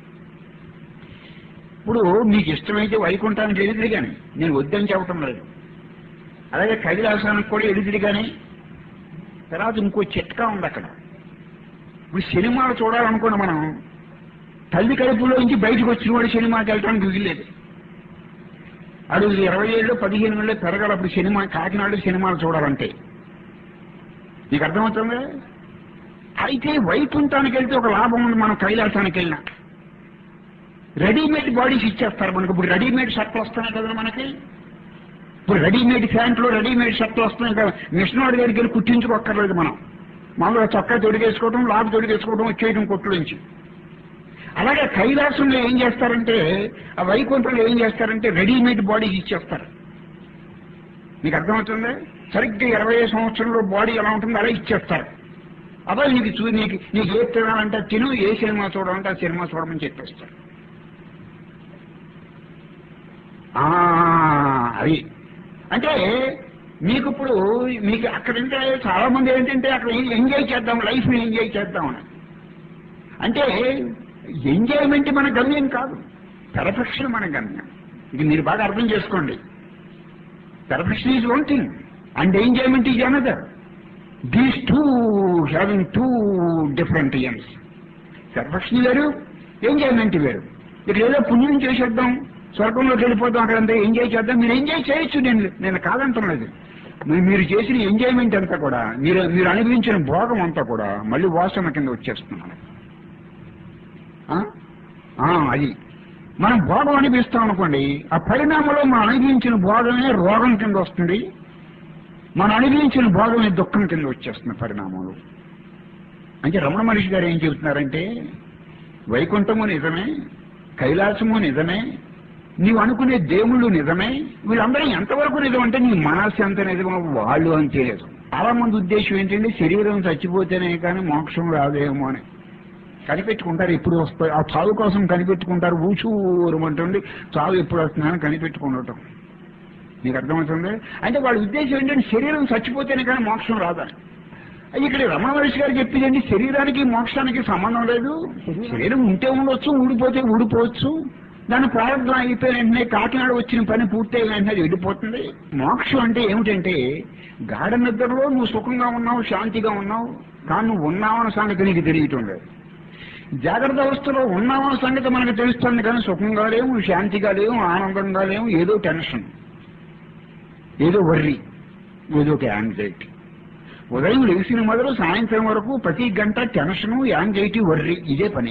ఇప్పుడు మీకు ఇష్టమైతే వైకుంఠానికి ఎదురు కానీ నేను వద్దని చెప్పటం లేదు అలాగే కైలాసానికి కూడా ఎదురు కానీ తర్వాత ఇంకో చిట్కా ఉంది అక్కడ ఇప్పుడు సినిమాలు చూడాలనుకున్న మనం తల్లి కడుపులో నుంచి బయటకు వచ్చిన వాడు సినిమాకి వెళ్ళడానికి వీల్లేదు అడు ఇరవై ఏళ్ళు పదిహేను ఏళ్ళు పెరగాలి అప్పుడు సినిమా కాకినాడ సినిమాలు చూడాలంటే నీకు అర్థమవుతుంది అయితే వైకుంఠానికి వెళ్తే ఒక లాభం ఉంది మనం కైలాసానికి వెళ్ళినా రెడీమేడ్ బాడీస్ ఇచ్చేస్తారు మనకు ఇప్పుడు రెడీమేడ్ షర్ట్లు వస్తున్నాయి కదా మనకి ఇప్పుడు రెడీమేడ్ ప్యాంట్లు రెడీమేడ్ షర్ట్లు వస్తున్నాయి కదా మిషన్ వాడి దగ్గరికి వెళ్ళి కుట్టించుకోక్కర్లేదు మనం మామూలుగా చొక్కా తొడిగేసుకోవడం లాభ తొడిగేసుకోవడం వచ్చేయడం కొట్టు నుంచి అలాగే కైలాసంలో ఏం చేస్తారంటే ఆ వైకుంఠంలో ఏం చేస్తారంటే రెడీమేడ్ బాడీ ఇచ్చేస్తారు మీకు అర్థమవుతుంది సరిగ్గా ఇరవై సంవత్సరంలో బాడీ ఎలా ఉంటుందో అలా ఇచ్చేస్తారు అబ్బాయి నీకు చూ నీకు నీకు ఏ తినాలంటే తిను ఏ సినిమా చూడాలంటే ఆ సినిమా చూడమని చెప్పేస్తారు ఆ, అది అంటే మీకు ఇప్పుడు మీకు అక్కడంటే చాలా మంది ఏంటంటే అక్కడ ఎంజాయ్ చేద్దాం లైఫ్ ని ఎంజాయ్ చేద్దామని అంటే ఎంజాయ్మెంట్ మన గమ్యం కాదు పెర్ఫెక్షన్ మన గమ్యం ఇది మీరు బాగా అర్థం చేసుకోండి perfection is one thing and enjoyment is another these two having two different aims perfection వేరు ఎంజాయ్మెంట్ వేరు ఇక్కడ ఏదో పుణ్యం చేసేద్దాం స్వర్గంలోకి వెళ్ళిపోతాం అక్కడంతా ఎంజాయ్ చేద్దాం మీరు ఎంజాయ్ చేయొచ్చు నేను నేను కాదంటలేదు మీ- మీరు చేసిన ఎంజాయ్మెంట్ అంతా కూడా మీరు మీరు అనుభవించిన భోగం అంతా కూడా మళ్ళీ వాసన కింద వచ్చేస్తున్నాను ఆ? ఆ, అది మనం భోగం అనిపిస్తాం అనుకోండి ఆ పరిణామంలో మనం అనుభవించిన భోగమే రోగం కింద వస్తుంది మనం అనుభవించిన భోగమే దుఃఖం కింద వచ్చేస్తుంది పరిణామంలో అంటే రమణ మహర్షి గారు ఏం చెబుతున్నారంటే వైకుంఠము నిజమే కైలాసము నిజమే నీవు అనుకునే దేవుళ్ళు నిజమే వీళ్ళందరూ ఎంతవరకు నిజం అంటే నీ మనస్సు ఎంత నిజమో వాళ్ళు అంతే నిజం చాలా మంది ఉద్దేశం ఏంటంటే శరీరం చచ్చిపోతేనే కానీ మోక్షం రాదేమో అని కనిపెట్టుకుంటారు ఎప్పుడు వస్తాయి ఆ చావు కోసం కనిపెట్టుకుంటారు ఊచూరమంటుంది చావు ఎప్పుడు వస్తుందని కనిపెట్టుకుండటం నీకు అర్థమవుతుంది అంటే వాళ్ళ ఉద్దేశం ఏంటంటే శరీరం చచ్చిపోతేనే కానీ మోక్షం రాదని అది ఇక్కడ రమణ మహర్షి గారు చెప్పిందండి శరీరానికి మోక్షానికి సంబంధం లేదు శరీరం ఉంటే ఉండొచ్చు ఊడిపోతే ఊడిపోవచ్చు దాని ప్రారంభం అయిపోయిన వెంటనే కాకినాడ వచ్చిన పని పూర్తయిన వెంటనే అది వెళ్ళిపోతుంది మోక్షం అంటే ఏమిటంటే గాఢ నిద్రలో నువ్వు సుఖంగా ఉన్నావు శాంతిగా ఉన్నావు కానీ నువ్వు ఉన్నావన్న సంగతి నీకు తెలియటం లేదు జాగ్రత్త అవస్థలో ఉన్నామన్న సంగతి మనకు తెలుస్తుంది కానీ సుఖంగా లేవు శాంతిగా లేవు ఆనందంగా లేవు ఏదో టెన్షన్ ఏదో వర్రి ఏదో ఒక యాంగ్జైటీ ఉదయం లేచిన మొదలు సాయంత్రం వరకు ప్రతి గంట టెన్షన్ యాంగ్జైటీ వర్రి ఇదే పని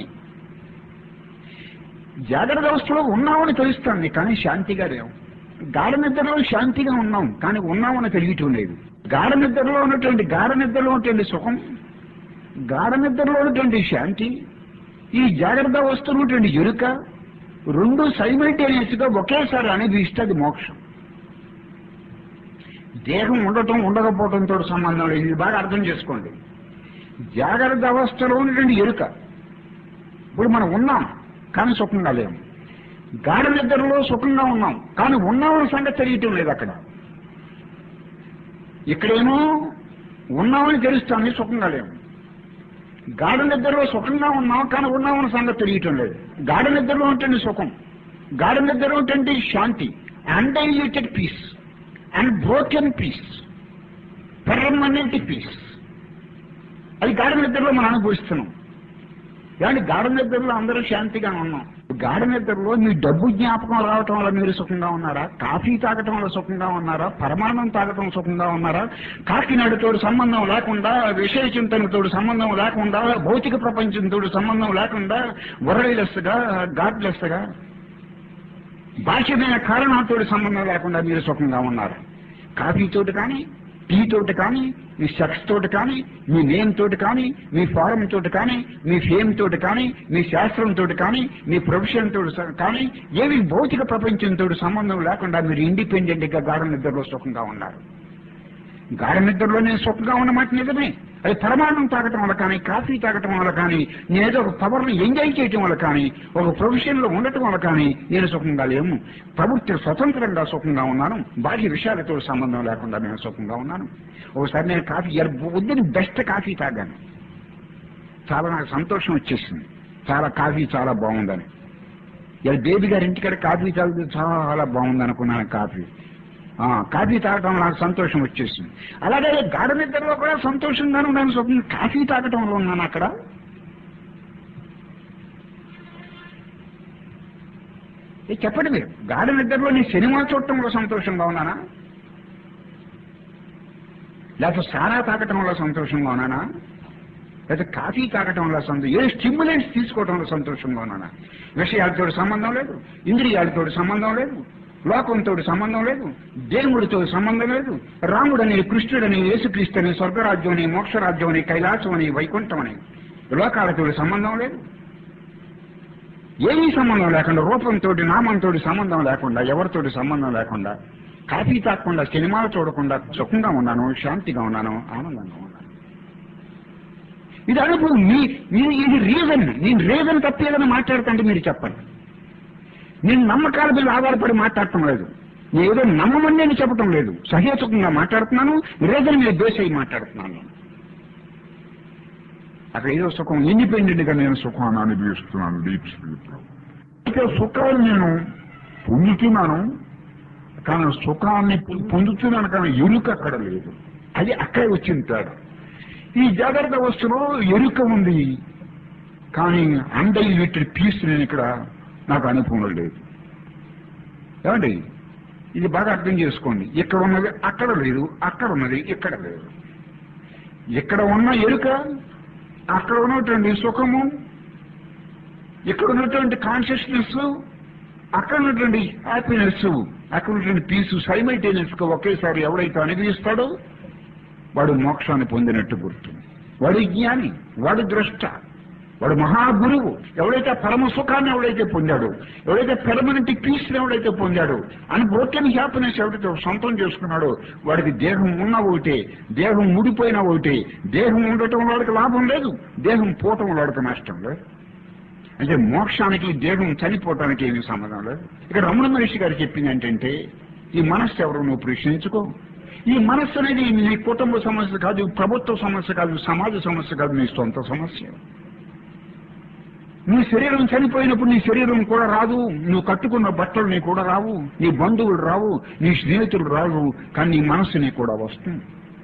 జాగ్రత్త అవస్థలో ఉన్నామని తెలుస్తుంది కానీ శాంతిగా లేవు గాఢ నిద్రలో శాంతిగా ఉన్నాం కానీ ఉన్నామని తెలియటం లేదు గాఢ నిద్రలో ఉన్నటువంటి గాఢ నిద్రలో ఉన్నటువంటి సుఖం గాఢ నిద్రలో ఉన్నటువంటి శాంతి ఈ జాగ్రత్త అవస్థలో ఉన్నటువంటి ఎరుక రెండు సైమల్టేనియస్ గా ఒకేసారి అనుభవిస్తే అది మోక్షం దేహం ఉండటం ఉండకపోవడంతో సంబంధం లేదు ఇది బాగా అర్థం చేసుకోండి జాగ్రత్త అవస్థలో ఉన్నటువంటి ఎరుక ఇప్పుడు మనం ఉన్నాం కానీ సుఖంగా లేము గాఢ నిద్రలో సుఖంగా ఉన్నాం కానీ ఉన్నామని సంగతి తెలియటం లేదు అక్కడ ఇక్కడేమో ఉన్నామని తెలుస్తామని సుఖంగా లేము గాఢ నిద్రలో సుఖంగా ఉన్నాం కానీ ఉన్నామని సంగతి తెలియటం లేదు గాఢ నిద్రలో ఉంటుంది సుఖం గాఢ నిద్రలో ఉంటుంది శాంతి undiluted peace and broken peace permanent peace అది గాఢ నిద్రలో మనం అనుభవిస్తున్నాం కానీ గాఢ నిద్రలో అందరూ శాంతిగా ఉన్నాం గాఢ నిద్రలో మీ డబ్బు జ్ఞాపకం రావటం వల్ల మీరు సుఖంగా ఉన్నారా కాఫీ తాగటం వల్ల సుఖంగా ఉన్నారా పరమాణం తాగటం సుఖంగా ఉన్నారా కాకినాడతో సంబంధం లేకుండా విషయ చింతనతో సంబంధం లేకుండా భౌతిక ప్రపంచంతో సంబంధం లేకుండా వరలెస్గా గాడ్లెస్గా బాహ్యమైన కారణాలతో సంబంధం లేకుండా మీరు సుఖంగా ఉన్నారు కాఫీతోటి కానీ టీ తోటి కానీ మీ సెక్స్ తోటి కానీ మీ నేమ్ తోటి కానీ మీ ఫారం తోటి కానీ మీ ఫేమ్ తోటి కానీ మీ శాస్త్రం తోటి కానీ మీ ప్రొఫెషన్ తోటి స- కానీ ఏవి భౌతిక ప్రపంచంతో సంబంధం లేకుండా మీరు ఇండిపెండెంట్ గా గాఢ నిద్రలో సుఖంగా ఉన్నారు గాఢ నిద్రలో నేను సుఖంగా ఉన్నమాట నిజమే అది పరమాణం తాగటం వల్ల కానీ కాఫీ తాగటం వల్ల కానీ నేనేదో ఒక పవర్ని ఎంజాయ్ చేయటం వల్ల కానీ ఒక ప్రొఫెషన్ లో ఉండటం వల్ల కానీ నేను సుఖంగా లేము ప్రవృత్తి స్వతంత్రంగా సుఖంగా ఉన్నాను బాహ్య విషయాలతో సంబంధం లేకుండా నేను సుఖంగా ఉన్నాను ఒకసారి నేను కాఫీ వద్దని బెస్ట్ కాఫీ తాగాను చాలా నాకు సంతోషం వచ్చేసింది చాలా కాఫీ చాలా బాగుందని ఇలా బేబీ గారి ఇంటికాడ కాఫీ తాగితే చాలా బాగుంది అనుకున్నాను కాఫీ ఆ, కాఫీ తాగటం నాకు సంతోషం వచ్చేసింది అలాగే గాఢ నిద్రలో కూడా సంతోషంగానే ఉన్నాను స్వప్నం కాఫీ తాగటంలో ఉన్నాను అక్కడ ఏ చెప్పండి మీరు గాఢ నిద్రలో నేను సినిమా చూడటంలో సంతోషంగా ఉన్నానా లేకపోతే సారా తాగటం వల్ల సంతోషంగా ఉన్నానా లేకపోతే కాఫీ తాగటం వల్ల సంతోషం ఏ స్టిమ్యులెంట్స్ తీసుకోవటంలో సంతోషంగా ఉన్నానా విషయాలతో సంబంధం లేదు ఇంద్రియాలతో సంబంధం లేదు లోకంతో సంబంధం లేదు దేవుడితో సంబంధం లేదు రాముడని కృష్ణుడని యేసుక్రీస్తుని స్వర్గరాజ్యం అని మోక్షరాజ్యం అని కైలాసం అని వైకుంఠం అని లోకాలతో సంబంధం లేదు ఏమీ సంబంధం లేకుండా రూపంతో నామంతో సంబంధం లేకుండా ఎవరితోటి సంబంధం లేకుండా కాఫీ తాగకుండా సినిమాలు చూడకుండా సుఖంగా ఉన్నాను శాంతిగా ఉన్నాను ఆనందంగా ఉన్నాను ఇది అనుభవం మీ మీరు ఇది రీజన్ నేను రీజన్ తప్ప ఏదైనా మాట్లాడుతుంటే మీరు చెప్పండి నేను నమ్మకాల మీద ఆధారపడి మాట్లాడటం లేదు నేను ఏదో నమ్మమని నేను చెప్పటం లేదు సహేతుకంగా మాట్లాడుతున్నాను రీజన్ మీద బేస్ అయ్యి మాట్లాడుతున్నాను అక్కడ ఏదో సుఖం ఇండిపెండెంట్ గా నేను సుఖాన్ని అనుభవిస్తున్నాను డీప్ స్లీప్ లో అయితే సుఖాన్ని నేను పొందుతున్నాను కానీ సుఖాన్ని పొ- పొందుతున్నాను కానీ ఎరుక అక్కడ లేదు అది అక్కడే వచ్చింది తేడా ఈ జాగ్రత్త అవస్థలో ఎరుక ఉంది కానీ అన్డైల్యూటెడ్ పీస్ నేను ఇక్కడ నాకు అనుభవం లేదు ఏమండి ఇది బాగా అర్థం చేసుకోండి ఇక్కడ ఉన్నది అక్కడ లేదు అక్కడ ఉన్నది ఇక్కడ లేదు ఇక్కడ ఉన్న ఎరుక అక్కడ ఉన్నటువంటి సుఖము ఇక్కడ ఉన్నటువంటి కాన్షియస్నెస్ అక్కడ ఉన్నటువంటి హ్యాపీనెస్ అక్కడ ఉన్నటువంటి పీస్ సైమైటేనియస్ గా ఒకేసారి ఎవడైతే అనుభవిస్తాడో వాడు మోక్షాన్ని పొందినట్టు గుర్తు వాడు జ్ఞాని వాడు ద్రష్ట వాడు మహాగురువు ఎవడైతే పరమ సుఖాన్ని ఎవడైతే పొందాడో ఎవడైతే పెర్మనెంట్ పీస్ ఎవడైతే పొందాడో అని బ్రోకెన్ హ్యాపీనెస్ ఎవడైతే సొంతం చేసుకున్నాడో వాడికి దేహం ఉన్న ఒకటే దేహం ముడిపోయిన ఒకటే దేహం ఉండటం వాడికి లాభం లేదు దేహం పోవటం వాడికి నష్టం లేదు అంటే మోక్షానికి దేహం చనిపోవటానికి ఏమీ సంబంధం లేదు ఇక్కడ రమణ మహర్షి గారు చెప్పింది ఏంటంటే ఈ మనస్సు ఎవరు నువ్వు ప్రశ్నించుకో ఈ మనస్సు అనేది నీ కుటుంబ సమస్య కాదు ప్రభుత్వ సమస్య కాదు సమాజ సమస్య కాదు నీ సొంత సమస్య నీ శరీరం చనిపోయినప్పుడు నీ శరీరం కూడా రాదు నువ్వు కట్టుకున్న బట్టలు నీ కూడా రావు నీ బంధువులు రావు నీ స్నేహితులు రావు కానీ నీ మనస్సు నీ కూడా వస్తుంది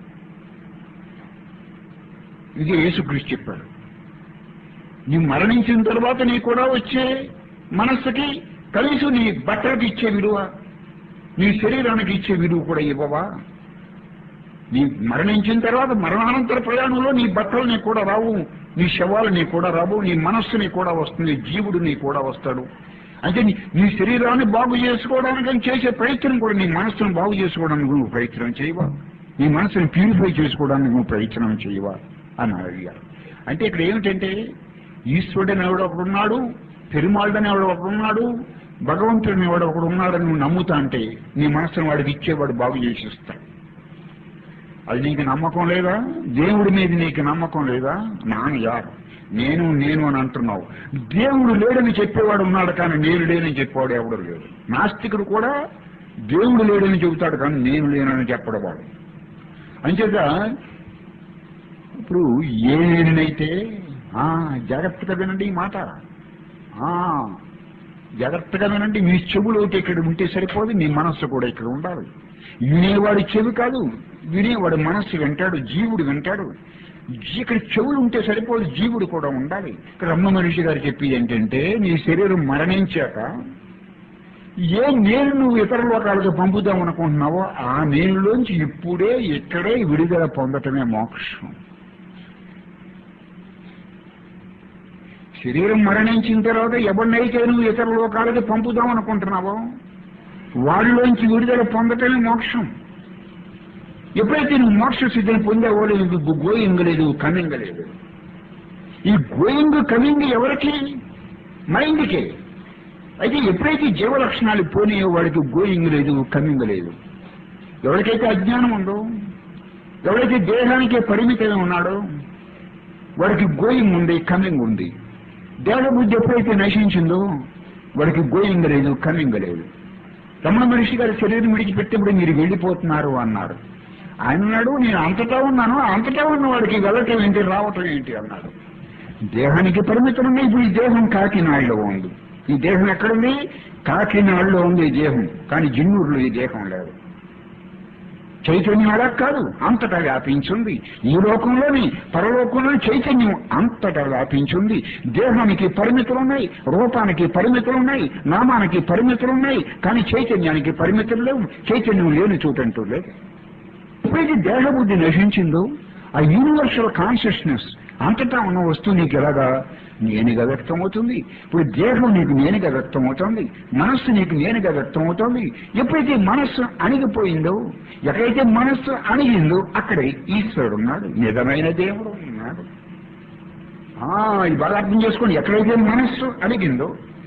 ఇది యేసుక్రీస్తు చెప్పాడు నీ మరణించిన తర్వాత నీ కూడా వచ్చే మనస్సుకి కనీసం నీ బట్టలకు ఇచ్చే విలువ నీ శరీరానికి ఇచ్చే విలువ కూడా ఇవ్వవా నీ మరణించిన తర్వాత మరణానంతర ప్రయాణంలో నీ బట్టలు నీ కూడా రావు నీ శవాలు నీ కూడా రావు నీ మనస్సు నీ కూడా వస్తుంది జీవుడు నీ కూడా వస్తాడు అంటే నీ నీ శరీరాన్ని బాగు చేసుకోవడానికి అని చేసే ప్రయత్నం కూడా నీ మనస్సును బాగు చేసుకోవడానికి నువ్వు ప్రయత్నం చేయవా నీ మనసును ప్యూరిఫై చేసుకోవడానికి నువ్వు ప్రయత్నం చేయవా అని అడిగారు అంటే ఇక్కడ ఏమిటంటే ఈశ్వరుడు ఎవడు ఒకడున్నాడు పెరుమాళ్ళని వాడు ఒకడు ఉన్నాడు భగవంతుడిని వాడు ఒకడు ఉన్నాడని నువ్వు నమ్ముతా అంటే నీ మనసును వాడికి ఇచ్చేవాడు బాగు చేసిస్తాడు అది నీకు నమ్మకం లేదా దేవుడి మీద నీకు నమ్మకం లేదా నాన్న యారు నేను నేను అని అంటున్నావు దేవుడు లేడని చెప్పేవాడు ఉన్నాడు కానీ నేను లేనని చెప్పేవాడు ఎవడు లేడు నాస్తికుడు కూడా దేవుడు లేడని చెబుతాడు కానీ నేను లేనని చెప్పడు వాడు అంచేత ఇప్పుడు ఏ నేనైతే ఆ, జాగ్రత్తగా వినండి ఈ మాట ఆ, జాగ్రత్తగా వినండి మీ చెవులు ఒకటి ఇక్కడ ఉంటే సరిపోదు మీ మనస్సు కూడా ఇక్కడ ఉండాలి వినేవాడి చెవి కాదు వినేవాడు మనస్సు వింటాడు జీవుడు వింటాడు జీ- ఇక్కడ చెవులు ఉంటే సరిపోదు జీవుడు కూడా ఉండాలి ఇక్కడ రమ్మ మనిషి గారు చెప్పేది ఏంటంటే నీ శరీరం మరణించాక ఏ నేను నువ్వు ఇతర లోకాలకు పంపుదాం అనుకుంటున్నావో ఆ నేనులోంచి ఇప్పుడే ఇక్కడే విడుదల పొందటమే మోక్షం శరీరం మరణించిన తర్వాత ఎవరినైతే నువ్వు ఇతర లోకాలకి పంపుదాం అనుకుంటున్నావో వాళ్ళలోంచి విడుదల పొందటమే మోక్షం ఎప్పుడైతే నువ్వు మోక్ష స్థితిని పొందావో నీకు గోయింగ్ లేదు కమింగ్ లేదు ఈ గోయింగ్ కమింగ్ ఎవరికి మైండ్కే అయితే ఎప్పుడైతే జీవ లక్షణాలు పోనీయో వాడికి గోయింగ్ లేదు కమింగ్ లేదు ఎవరికైతే అజ్ఞానం ఉందో ఎవరైతే దేహానికే పరిమితమై ఉన్నాడో వాడికి గోయింగ్ ఉంది కమింగ్ ఉంది దేహ బుద్ధి ఎప్పుడైతే నశించిందో వాడికి గోయింగ్ లేదు కమింగ్ లేదు రమణ మనిషి గారి శరీరం విడిచిపెట్టినప్పుడు మీరు వెళ్ళిపోతున్నారు అన్నారు ఆయన అన్నాడు నేను అంతటా ఉన్నాను అంతటా ఉన్న వాడికి వెళ్ళటం ఏంటి రావటం ఏంటి అన్నాడు దేహానికి పరిమితం ఉన్నాయి ఇప్పుడు ఈ దేహం కాకినాడలో ఉంది ఈ దేహం ఎక్కడుంది కాకినాడలో ఉంది ఈ దేహం కానీ జిన్నూరులో ఈ దేహం లేదు చైతన్యం అలా కాదు అంతటా వ్యాపించింది ఈ లోకంలోని పరలోకంలోని చైతన్యం అంతటా వ్యాపించింది దేహానికి పరిమితులున్నాయి రూపానికి పరిమితులున్నాయి నామానికి పరిమితులున్నాయి కానీ చైతన్యానికి పరిమితులు లేవు చైతన్యం లేని చోటంటూ లేదు ఎప్పుడైతే దేహబుద్ధి నశించిందో ఆ యూనివర్సల్ కాన్షియస్నెస్ అంతటా ఉన్న వస్తువు నీకు ఎలాగా నేనుగా వ్యక్తమవుతుంది ఇప్పుడు దేహం నీకు నేనుగా వ్యక్తమవుతుంది మనస్సు నీకు నేనుగా వ్యక్తమవుతుంది ఎప్పుడైతే మనస్సు అణిగిపోయిందో ఎక్కడైతే మనస్సు అణిగిందో అక్కడే ఈశ్వరుడు ఉన్నాడు నిజమైన దేవుడు ఉన్నాడు ఆ, ఇది బాగా అర్థం చేసుకోండి ఎక్కడైతే మనస్సు అడిగిందో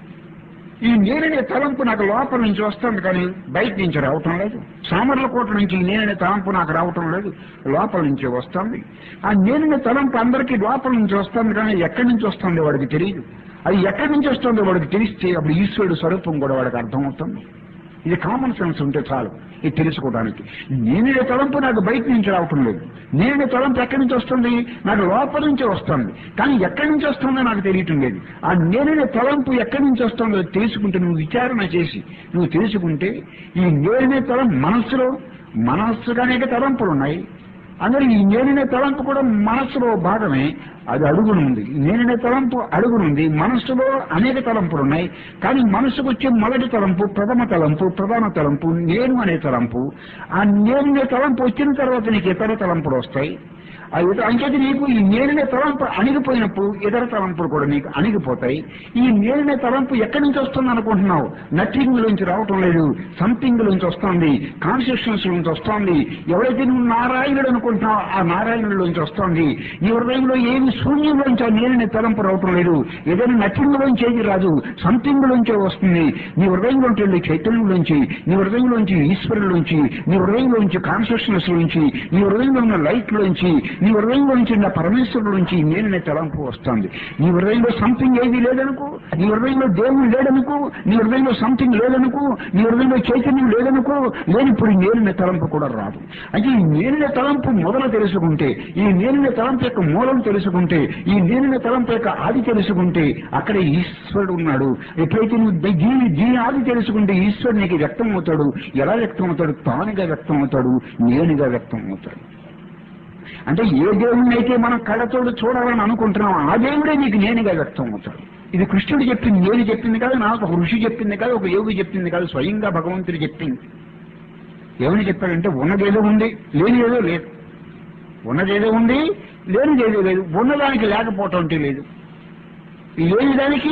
ఈ నేననే తలంపు నాకు లోపల నుంచి వస్తుంది కానీ బయట నుంచి రావటం లేదు సామర్లకోట నుంచి ఈ నేననే తలంపు నాకు రావటం లేదు లోపల నుంచి వస్తుంది ఆ నేననే తలంపు అందరికీ లోపల నుంచి వస్తుంది కానీ ఎక్కడి నుంచి వస్తుంది వాడికి తెలియదు అది ఎక్కడి నుంచి వస్తుందో వాడికి తెలిస్తే అప్పుడు ఈశ్వరుడు స్వరూపం కూడా వాడికి అర్థమవుతుంది ఇది కామన్ సెన్స్ ఉంటే చాలు ఇది తెలుసుకోవడానికి నేనే తలంపు నాకు బయట నుంచి రావటం లేదు నేనే తలంపు ఎక్కడి నుంచి వస్తుంది నాకు లోపల నుంచే వస్తుంది కానీ ఎక్కడి నుంచి వస్తుందో నాకు తెలియటం లేదు ఆ నేనే తలంపు ఎక్కడి నుంచి వస్తుందో తెలుసుకుంటే నువ్వు విచారణ చేసి నువ్వు తెలుసుకుంటే ఈ నేనే తలం మనస్సులో మనస్సుగా అనేక తలంపులు ఉన్నాయి అందరూ ఈ నేననే తలంపు కూడా మనస్సులో భాగమే అది అడుగునుంది నేననే తలంపు అడుగునుంది మనస్సులో అనేక తలంపులు ఉన్నాయి కానీ మనసుకు వచ్చే మొదటి తలంపు ప్రథమ తలంపు ప్రధాన తలంపు నేను అనే తలంపు ఆ నేననే తలంపు వచ్చిన తర్వాత నీకు ఇతర తలంపులు వస్తాయి ఆ ఇతర అంచేది నీకు ఈ నేననే తలంపు అణిగిపోయినప్పుడు ఇతర తలంపులు కూడా నీకు అణిగిపోతాయి ఈ నేననే తలంపు ఎక్కడి నుంచి వస్తుంది అనుకుంటున్నావు నథింగ్ నుంచి రావటం లేదు సంథింగ్ నుంచి వస్తుంది కాన్షియస్నెస్ నుంచి వస్తుంది ఎవరైతే నువ్వు నారాయణుడు అనుకుంటున్నావు ఆ నారాయణుడి నుంచి వస్తుంది నీ హృదయంలో ఏమి శూన్యంలోంచి ఆ నేననే తలంపు రావటం లేదు ఏదైనా నథింగ్ లోంచి ఏది రాదు సంథింగ్ లోంచే వస్తుంది నీ హృదయంలోంచి వెళ్ళి చైతన్యంలోంచి నీ హృదయంలోంచి ఈశ్వరులోంచి నీ హృదయంలోంచి కాన్షియస్నెస్ నుంచి నీ హృదయంలో ఉన్న లైట్ లోంచి నీ హృదయంలో నుంచి ఉన్న పరమేశ్వరుడు నుంచి నేననే తలంపు వస్తుంది నీ హృదయంలో సంథింగ్ ఏది లేదనుకో నీ హృదయంలో దేవుడు లేదనుకో నీ హృదయంలో సంథింగ్ లేదనుకో నీ హృదయంలో చైతన్యం లేదనుకో లేనిప్పుడు నేననే తలంపు కూడా రాదు అంటే ఈ నేననే తలంపు మొదలు తెలుసుకుంటే ఈ నేననే తలంపు యొక్క మూలం తెలుసుకుంటే ఈ నేననే తలంపు యొక్క ఆది తెలుసుకుంటే అక్కడ ఈశ్వరుడు ఉన్నాడు ఎప్పుడైతే నువ్వు దీ- దీని దీని ఆది తెలుసుకుంటే ఈశ్వరుడు నీకు వ్యక్తం అవుతాడు ఎలా వ్యక్తం అవుతాడు తానుగా వ్యక్తం అవుతాడు నేనుగా వ్యక్తం అవుతాడు అంటే ఏ దేవుణ్ణి అయితే మనం కళ్ళతోడు చూడాలని అనుకుంటున్నాం ఆ దేవుడే నీకు నేనుగా వ్యక్తం అవుతాడు ఇది కృష్ణుడు చెప్పింది నేను చెప్పింది కాదు నాకు ఒక ఋషి చెప్పింది కాదు ఒక యోగి చెప్పింది కాదు స్వయంగా భగవంతుడు చెప్పింది ఏమని చెప్పాడంటే ఉన్నదేదో ఉంది లేనిదేదో లేదు ఉన్నదేదో ఉంది లేనిదేదో లేదు ఉన్నదానికి లేకపోవటం అంటే లేదు లేని దానికి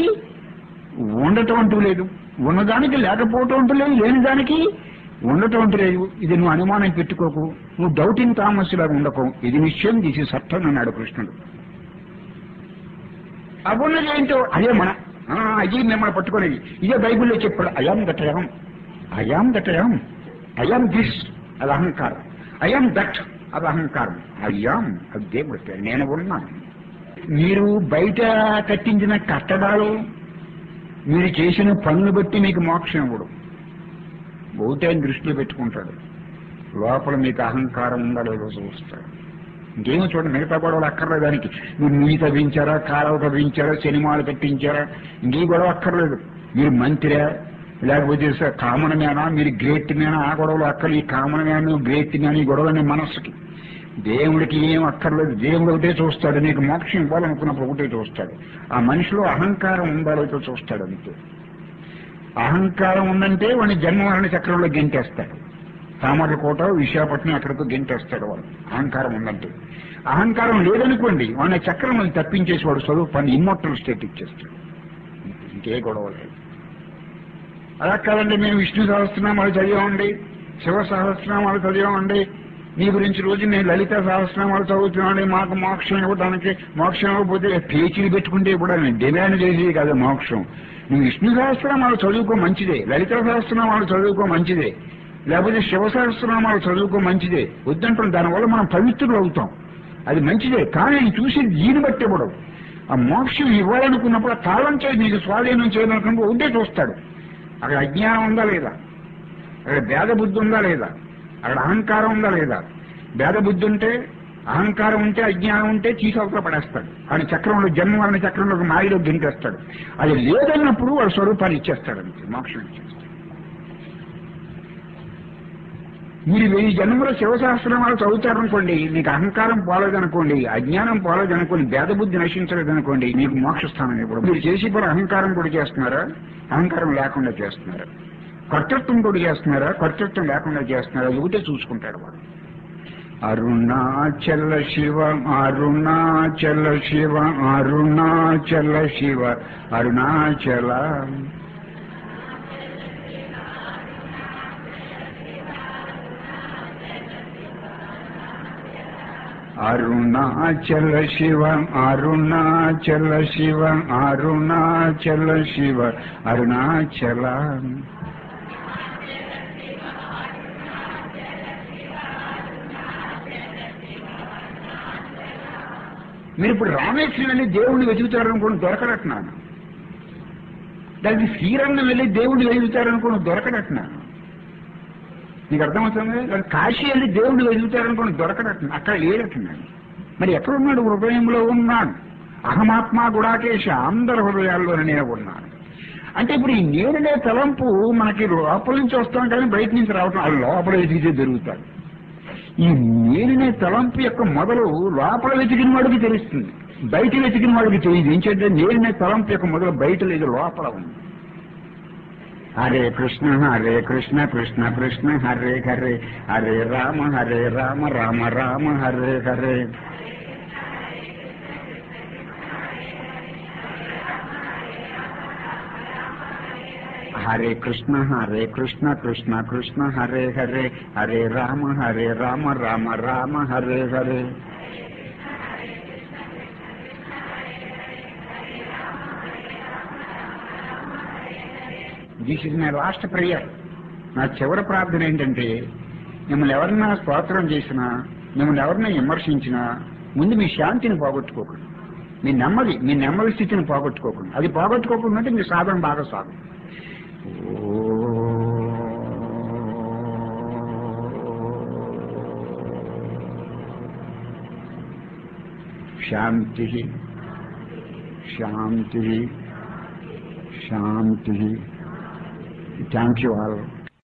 ఉండటం అంటూ లేదు ఉన్నదానికి లేకపోవటం అంటూ లేదు లేని దానికి ఉండటం అంటూ లేదు ఇది నువ్వు అనుమానం పెట్టుకోకు నువ్వు డౌటింగ్ థామస్ లాగా ఉండకు ఇది నిశ్చయం తీసి సత్యం అన్నాడు కృష్ణుడు అవ్వన్నది ఏంటో అదే మన ఆ, ఇది మిమ్మల్ని పట్టుకునేది ఇదే బైబిల్లో చెప్పాడు I'm that I'm I'm that I'm I'm this అది అహంకారం అయాం దట్ అది అహంకారం అయాం అది దేవుడు పేరు. నేను ఉన్నాను మీరు బయట కట్టించిన కట్టడాలు మీరు చేసిన పనులు బట్టి మీకు మోక్షం ఇవ్వడు బహుతే దృష్టిలో పెట్టుకుంటాడు లోపల మీకు అహంకారం ఉందా లేదో చూస్తాడు ఇంకేమో చూడండి మిగతా గొడవలు అక్కర్లేదు దానికి మీరు నీళ్ళు తవ్వించారా కాలువ తవ్వించారా సినిమాలు కట్టించారా ఇంకే గొడవ అక్కర్లేదు మీరు మంత్రా లేకపోతే స- కామన్ మేనా మీరు గ్రేట్ మేనా ఆ గొడవలు అక్కర్లేదు ఈ కామన్ మ్యాన్ గ్రేట్ మ్యాన్ ఈ గొడవలనే మనస్సుకి దేవుడికి ఏం అక్కర్లేదు దేవుడు ఒకటే చూస్తాడు నీకు మోక్షం ఇవ్వాలనుకున్నప్పుడు ఒకటే చూస్తాడు ఆ మనిషిలో అహంకారం ఉందా లేదో చూస్తాడు అంతే అహంకారం ఉందంటే వాడిని జన్మవరణ చక్రంలో గెంటేస్తాడు సామర్లకోట విశాఖపట్నం ఎక్కడికో గెంటేస్తాడు వాడు అహంకారం ఉందంటే అహంకారం లేదనుకోండి వాడిని చక్రం నుంచి తప్పించేసి వాడు చదువు పని ఇమ్మోటల్ స్టేట్ ఇచ్చేస్తాడు ఇంకే గొడవ లేదు అలా కాదండి మేము విష్ణు సహస్రనామాలు చదివామండి శివ సహస్రనామాలు చదివామండి మీ గురించి రోజు నేను లలిత సహస్రనామాలు చదువుతున్నాండి మాకు మోక్షం ఇవ్వడానికి మోక్షం ఇవ్వకపోతే పేచీలు పెట్టుకుంటే కూడా నేను డిమాండ్ చేసేది కాదు మోక్షం నువ్వు విష్ణు సహస్రనామాలు చదువుకో మంచిదే లలిత సహస్రనామాలు చదువుకో మంచిదే లేకపోతే శివ సహస్రనామాలు చదువుకో మంచిదే వద్దంటాం దానివల్ల మనం పవిత్రులు అవుతాం అది మంచిదే కానీ నేను చూసేది దీన్ని బట్టి ఇవ్వడం ఆ మోక్షం ఇవ్వాలనుకున్నప్పుడు ఆ తాళం చేయి నీకు స్వాధీనం చేయాలనుకున్నప్పుడు ఉంటే చూస్తాడు అక్కడ అజ్ఞానం ఉందా లేదా అక్కడ భేద బుద్ధి ఉందా లేదా అక్కడ అహంకారం ఉందా లేదా భేద బుద్ధి ఉంటే అహంకారం ఉంటే అజ్ఞానం ఉంటే చీసవతల పడేస్తాడు ఆయన చక్రంలో జన్మ వలన చక్రంలో ఒక మాయలో గెంటేస్తాడు అది లేదన్నప్పుడు వాడు స్వరూపాన్ని ఇచ్చేస్తాడు అంతే మోక్షం ఇచ్చేస్తాడు మీరు వెయ్యి జన్మల శివశాస్త్రమాలు చదువుతారనుకోండి మీకు అహంకారం పోలేదనుకోండి అజ్ఞానం పోలేదనుకోండి భేదబుద్ధి నశించలేదనుకోండి మీకు మోక్షస్థానం ఇప్పుడు మీరు చేసి కూడా అహంకారం కూడా చేస్తున్నారా అహంకారం లేకుండా చేస్తున్నారా కర్తృత్వం కూడా చేస్తున్నారా కర్తృత్వం లేకుండా చేస్తున్నారా అది ఒకటే చూసుకుంటాడు వాడు అరుణాచల శివ అరుణాచల శివ అరుణాచల శివ అరుణాచల అరుణాచల శివ అరుణాచల శివ అరుణాచల శివ అరుణాచల మీరు ఇప్పుడు రామేశ్వరం వెళ్ళి దేవుణ్ణి వెతుకుతారనుకోండి దొరకడట్నాను దానికి శ్రీరంగం వెళ్ళి దేవుణ్ణి వెతుకుతారనుకోండి దొరకడట్నాను నీకు అర్థమవుతుంది లేదా కాశీ వెళ్ళి దేవుడు వెతుకుతారనుకోండి దొరకడట్టు అక్కడ లేడట్టున్నాడు మరి ఎక్కడున్నాడు హృదయంలో ఉన్నాడు అహమాత్మ గుడాకేశ అందరి హృదయాల్లో నేను ఉన్నాను అంటే ఇప్పుడు ఈ నేరుడే తలంపు మనకి లోపల నుంచి వస్తాం కానీ బయట నుంచి రావటం అది లోపల వెతికితే జరుగుతాడు ఈ నేరునే తలంపు యొక్క మొదలు లోపల వెతికిన వాడికి తెలుస్తుంది బయట వెతికిన వాడికి తెలియదు ఏంటంటే నేరునే తలంపు యొక్క మొదలు బయట లేదు లోపల ఉంది Hare Krishna Hare Krishna Krishna Krishna Hare Hare Hare Rama Hare Rama Rama Rama Hare Hare Hare Krishna Hare Krishna Krishna Krishna Hare Hare Hare Rama Hare Rama Rama Rama Hare Hare this is my last prayer నా చివరి ప్రార్థన ఏంటంటే మిమ్మల్ని ఎవరన్నా స్తోత్రం చేసినా మిమ్మల్ని ఎవరన్నా విమర్శించినా ముందు మీ శాంతిని పోగొట్టుకోకండి మీ నెమ్మది మీ నెమ్మది స్థితిని పోగొట్టుకోకండి అది పోగొట్టుకోకుండా అంటే మీ సాధన బాగా సాగు శాంతి శాంతి శాంతి థ్యాంక్ యూ ఆల్